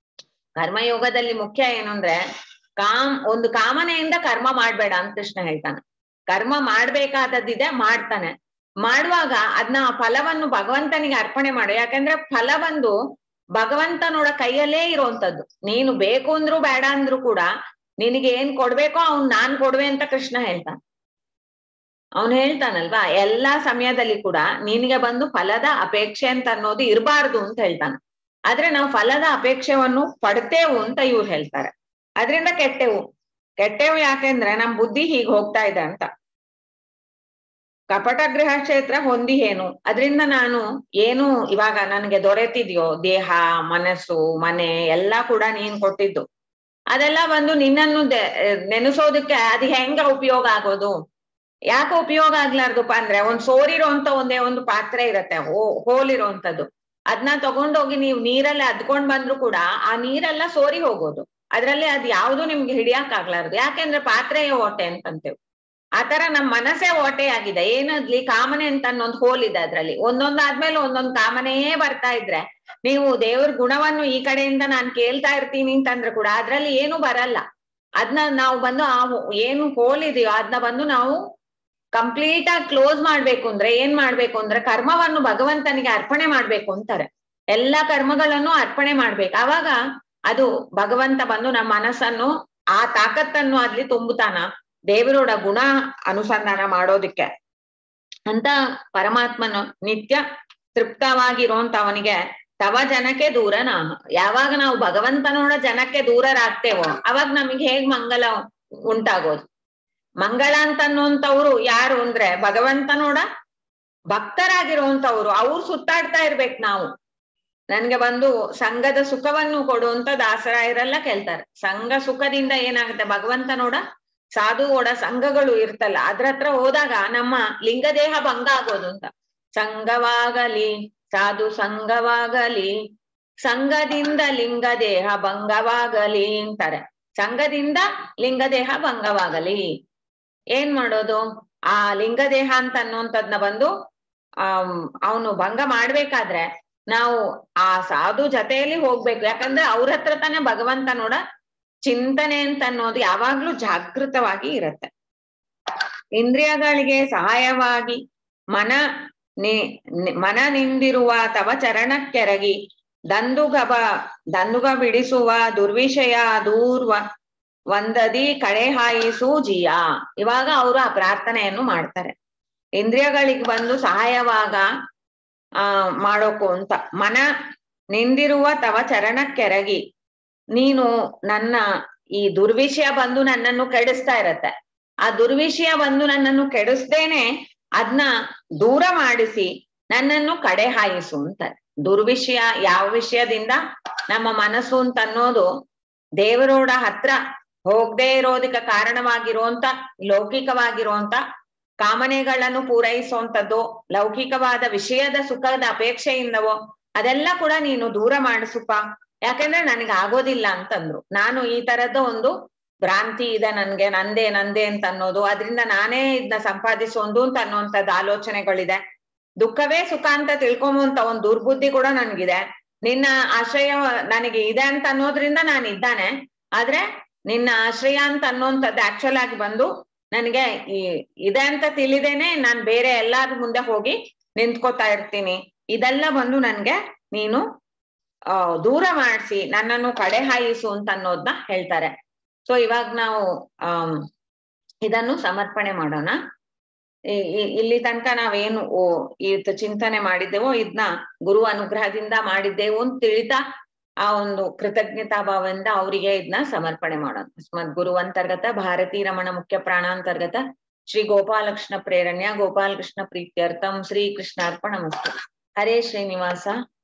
ಕರ್ಮಯೋಗದಲ್ಲಿ ಮುಖ್ಯ ಏನು ಅಂದ್ರೆ ಕಾಮ್ ಒಂದು ಕಾಮನೆಯಿಂದ ಕರ್ಮ ಮಾಡ್ಬೇಡ ಅಂತ ಕೃಷ್ಣ ಹೇಳ್ತಾನೆ ಕರ್ಮ ಮಾಡ್ಬೇಕಾದದ್ದಿದೆ ಮಾಡ್ತಾನೆ ಮಾಡುವಾಗ ಅದನ್ನ ಫಲವನ್ನು ಭಗವಂತನಿಗೆ ಅರ್ಪಣೆ ಮಾಡು ಯಾಕಂದ್ರೆ ಫಲ ಬಂದು ಭಗವಂತನೋಡ ಕೈಯಲ್ಲೇ ಇರುವಂತದ್ದು ನೀನು ಬೇಕು ಅಂದ್ರು ಬೇಡ ಅಂದ್ರು ಕೂಡ ನಿನಗೆ ಏನ್ ಕೊಡ್ಬೇಕೋ ಅವ್ನ್ ನಾನ್ ಕೊಡ್ವೆ ಅಂತ ಕೃಷ್ಣ ಹೇಳ್ತಾನೆ ಅವನು ಹೇಳ್ತಾನಲ್ವಾ ಎಲ್ಲಾ ಸಮಯದಲ್ಲಿ ಕೂಡ ನಿನಗೆ ಬಂದು ಫಲದ ಅಪೇಕ್ಷೆ ಅಂತ ಅನ್ನೋದು ಇರಬಾರ್ದು ಅಂತ ಹೇಳ್ತಾನೆ ಆದ್ರೆ ನಾವು ಫಲದ ಅಪೇಕ್ಷೆಯನ್ನು ಪಡ್ತೇವು ಅಂತ ಇವ್ರು ಹೇಳ್ತಾರೆ ಅದರಿಂದ ಕೆಟ್ಟೆವು ಕೆಟ್ಟೆವು ಯಾಕೆಂದ್ರೆ ನಮ್ ಬುದ್ಧಿ ಹೀಗ್ ಹೋಗ್ತಾ ಇದೆ ಅಂತ ಕಪಟ ಗೃಹ ಕ್ಷೇತ್ರ ಹೊಂದಿ ಏನು ಅದರಿಂದ ನಾನು ಏನು ಇವಾಗ ನನಗೆ ದೊರೆತಿದ್ಯೋ ದೇಹ ಮನಸ್ಸು ಮನೆ ಎಲ್ಲಾ ಕೂಡ ನೀನ್ ಕೊಟ್ಟಿದ್ದು ಅದೆಲ್ಲ ಬಂದು ನಿನ್ನನ್ನು ದೆ- ನೆನೆಸೋದಕ್ಕೆ ಅದು ಹೆಂಗ ಉಪಯೋಗ ಆಗೋದು ಯಾಕೆ ಉಪಯೋಗ ಆಗ್ಲಾರ್ದಪ್ಪ ಅಂದ್ರೆ ಒಂದ್ ಸೋರಿರೋಂತ ಒಂದೇ ಒಂದು ಪಾತ್ರೆ ಇರತ್ತೆ ಹೋ ಹೋಲಿರೋಂಥದ್ದು ಅದನ್ನ ತಗೊಂಡೋಗಿ ನೀವು ನೀರಲ್ಲಿ ಅದ್ಕೊಂಡ್ ಬಂದ್ರು ಕೂಡ ಆ ನೀರೆಲ್ಲ ಸೋರಿ ಹೋಗೋದು ಅದ್ರಲ್ಲಿ ಅದ್ ಯಾವ್ದು ನಿಮ್ಗೆ ಹಿಡಿಯಕ್ ಆಗ್ಲಾರ್ದು ಯಾಕೆಂದ್ರೆ ಪಾತ್ರೆಯ ಓಟೆ ಅಂತಂತೇವೆ ಆತರ ನಮ್ ಮನಸ್ಸೇ ಓಟೆ ಆಗಿದೆ ಏನದ್ಲಿ ಕಾಮನೆ ಅಂತ ಅನ್ನೊಂದು ಹೋಲ್ ಇದೆ ಅದ್ರಲ್ಲಿ ಒಂದೊಂದಾದ್ಮೇಲೆ ಒಂದೊಂದ್ ಕಾಮನೆಯೇ ಬರ್ತಾ ಇದ್ರೆ ನೀವು ದೇವ್ರ ಗುಣವನ್ನು ಈ ಕಡೆಯಿಂದ ನಾನ್ ಕೇಳ್ತಾ ಇರ್ತೀನಿ ಅಂತಂದ್ರೆ ಕೂಡ ಅದ್ರಲ್ಲಿ ಏನು ಬರಲ್ಲ ಅದನ್ನ ನಾವು ಬಂದು ಆ ಹೋ- ಏನು ಹೋಲ್ ಇದೆಯೋ ಅದನ್ನ ಬಂದು ನಾವು ಕಂಪ್ಲೀಟ್ ಆಗಿ ಕ್ಲೋಸ್ ಮಾಡ್ಬೇಕು ಅಂದ್ರೆ ಏನ್ ಮಾಡ್ಬೇಕು ಅಂದ್ರೆ ಕರ್ಮವನ್ನು ಭಗವಂತನಿಗೆ ಅರ್ಪಣೆ ಮಾಡ್ಬೇಕು ಅಂತಾರೆ ಎಲ್ಲಾ ಕರ್ಮಗಳನ್ನು ಅರ್ಪಣೆ ಮಾಡ್ಬೇಕು ಅವಾಗ ಅದು ಭಗವಂತ ಬಂದು ನಮ್ಮ ಮನಸ್ಸನ್ನು ಆ ತಾಕತ್ತನ್ನು ಅಲ್ಲಿ ತುಂಬುತ್ತಾನ ದೇವರೋಡ ಗುಣ ಅನುಸಂಧಾನ ಮಾಡೋದಿಕ್ಕೆ ಅಂತ ಪರಮಾತ್ಮನು ನಿತ್ಯ ತೃಪ್ತವಾಗಿರುವಂತ ಅವನಿಗೆ ತವ ಜನಕ್ಕೆ ದೂರ ನಾನು ಯಾವಾಗ ನಾವು ಭಗವಂತನೋಡ ಜನಕ್ಕೆ ದೂರರಾಗ್ತೇವೋ ಅವಾಗ ನಮಗೆ ಹೇಗ್ ಮಂಗಲ ಉಂಟಾಗೋದು ಮಂಗಳ ಅಂತ ಅನ್ನುವಂಥವ್ರು ಯಾರು ಅಂದ್ರೆ ಭಗವಂತನೋಡ ಭಕ್ತರಾಗಿರುವಂತವ್ರು ಅವ್ರು ಸುತ್ತಾಡ್ತಾ ಇರ್ಬೇಕು ನಾವು ನನ್ಗೆ ಬಂದು ಸಂಘದ ಸುಖವನ್ನು ಕೊಡುವಂತ ದಾಸರಾಯರೆಲ್ಲ ಕೇಳ್ತಾರೆ ಸಂಘ ಸುಖದಿಂದ ಏನಾಗುತ್ತೆ ಭಗವಂತನೋಡ ಸಾಧು ಓಡ ಸಂಘಗಳು ಇರ್ತಲ್ಲ ಅದ್ರ ಹತ್ರ ಹೋದಾಗ ನಮ್ಮ ಲಿಂಗದೇಹ ಭಂಗ ಆಗೋದು ಅಂತ ಸಂಘವಾಗಲಿ ಸಾಧು ಸಂಘವಾಗಲಿ ಸಂಘದಿಂದ ಲಿಂಗದೇಹ ಭಂಗವಾಗಲಿ ಅಂತಾರೆ ಸಂಘದಿಂದ ಲಿಂಗದೇಹ ಭಂಗವಾಗಲಿ ಏನ್ ಮಾಡೋದು ಆ ಲಿಂಗದೇಹ ಅಂತ ಅನ್ನುವಂಥದ್ನ ಬಂದು ಆಮ್ ಅವನು ಭಂಗ ಮಾಡ್ಬೇಕಾದ್ರೆ ನಾವು ಆ ಸಾಧು ಜೊತೆಯಲ್ಲಿ ಹೋಗ್ಬೇಕು ಯಾಕಂದ್ರೆ ಅವ್ರ ಹತ್ರ ತಾನೇ ಭಗವಂತ ನೋಡ ಚಿಂತನೆ ಅಂತ ಅನ್ನೋದು ಯಾವಾಗ್ಲೂ ಜಾಗೃತವಾಗಿ ಇರತ್ತೆ ಇಂದ್ರಿಯಗಳಿಗೆ ಸಹಾಯವಾಗಿ ಮನ ನಿ ನಿ- ಮನ ನಿಂದಿರುವ ತವ ಚರಣಕ್ಕೆರಗಿ ದಂದುಗಬ ದಂದುಗ ಬಿಡಿಸುವ ದುರ್ವಿಷಯ ದೂರ್ವ ಒಂದದಿ ಕಳೆ ಹಾಯಿಸು ಜಿಯ ಇವಾಗ ಅವರು ಆ ಪ್ರಾರ್ಥನೆಯನ್ನು ಮಾಡ್ತಾರೆ ಇಂದ್ರಿಯಗಳಿಗೆ ಬಂದು ಸಹಾಯವಾಗ ಆ ಮಾಡೋಕು ಅಂತ ಮನ ನಿಂದಿರುವ ತವ ಚರಣಕ್ಕೆರಗಿ ನೀನು ನನ್ನ ಈ ದುರ್ವಿಷಯ ಬಂದು ನನ್ನನ್ನು ಕೆಡಿಸ್ತಾ ಇರತ್ತೆ ಆ ದುರ್ವಿಷಯ ಬಂದು ನನ್ನನ್ನು ಕೆಡಿಸ್ದೇನೆ ಅದ್ನ ದೂರ ಮಾಡಿಸಿ ನನ್ನನ್ನು ಕಡೆ ಹಾಯಿಸು ಅಂತಾರೆ ದುರ್ವಿಷಯ ಯಾವ ವಿಷಯದಿಂದ ನಮ್ಮ ಮನಸ್ಸು ಅಂತ ಅನ್ನೋದು ದೇವರೋಡ ಹತ್ರ ಹೋಗದೆ ಇರೋದಕ್ಕೆ ಕಾರಣವಾಗಿರುವಂತ ಲೌಕಿಕವಾಗಿರುವಂತ ಕಾಮನೆಗಳನ್ನು ಪೂರೈಸುವಂತದ್ದು ಲೌಕಿಕವಾದ ವಿಷಯದ ಸುಖದ ಅಪೇಕ್ಷೆಯಿಂದವೋ ಅದೆಲ್ಲ ಕೂಡ ನೀನು ದೂರ ಮಾಡಿಸುಪ್ಪ ಯಾಕಂದ್ರೆ ನನಗೆ ಆಗೋದಿಲ್ಲ ಅಂತಂದ್ರು ನಾನು ಈ ತರದ ಒಂದು ಭ್ರಾಂತಿ ಇದೆ ನನ್ಗೆ ನಂದೇ ನಂದೇ ಅಂತ ಅನ್ನೋದು ಅದರಿಂದ ನಾನೇ ಇದನ್ನ ಸಂಪಾದಿಸೋದು ಅಂತ ಅನ್ನುವಂಥದ್ದು ಆಲೋಚನೆಗಳಿದೆ ದುಃಖವೇ ಸುಖ ಅಂತ ತಿಳ್ಕೊಂಬಂತ ಒಂದು ದುರ್ಬುದ್ಧಿ ಕೂಡ ನನ್ಗಿದೆ ನಿನ್ನ ಆಶ್ರಯ ನನಗೆ ಇದೆ ಅಂತ ಅನ್ನೋದ್ರಿಂದ ನಾನು ಇದ್ದಾನೆ ಆದ್ರೆ ನಿನ್ನ ಆಶ್ರಯ ಅಂತ ಅನ್ನೋಂಥದ್ದು ಆಕ್ಚುಲ್ ಆಗಿ ಬಂದು ನನಗೆ ಈ ಇದೆ ಅಂತ ತಿಳಿದೇನೆ ನಾನ್ ಬೇರೆ ಎಲ್ಲಾರ ಮುಂದೆ ಹೋಗಿ ನಿಂತ್ಕೋತಾ ಇರ್ತೀನಿ ಇದೆಲ್ಲ ಬಂದು ನನ್ಗೆ ನೀನು ಆ ದೂರ ಮಾಡಿಸಿ ನನ್ನನ್ನು ಕಡೆ ಹಾಯಿಸು ಅಂತ ಅನ್ನೋದನ್ನ ಹೇಳ್ತಾರೆ ಸೊ ಇವಾಗ ನಾವು ಆಮ್ ಇದನ್ನು ಸಮರ್ಪಣೆ ಮಾಡೋಣ ಈ- ಈ- ಇಲ್ಲಿ ತನಕ ನಾವೇನು ಓ ಇವತ್ತು ಚಿಂತನೆ ಮಾಡಿದ್ದೇವೋ ಇದನ್ನ ಗುರು ಅನುಗ್ರಹದಿಂದ ಮಾಡಿದ್ದೇವು ಅಂತ ತಿಳಿತಾ ಆ ಒಂದು ಕೃತಜ್ಞತಾ ಭಾವದಿಂದ ಅವರಿಗೆ ಇದನ್ನ ಸಮರ್ಪಣೆ ಮಾಡೋಣ ಅಸ್ಮದ್ ಗುರು ಅಂತರ್ಗತ ಭಾರತೀ ರಮಣ ಮುಖ್ಯ ಪ್ರಾಣಾಂತರ್ಗತ ಶ್ರೀ ಗೋಪಾಲಕೃಷ್ಣ ಪ್ರೇರಣ್ಯ ಗೋಪಾಲಕೃಷ್ಣ ಪ್ರೀತ್ಯರ್ಥಂ ಶ್ರೀ ಕೃಷ್ಣಾರ್ಪಣ ಹರೇ ಶ್ರೀನಿವಾಸ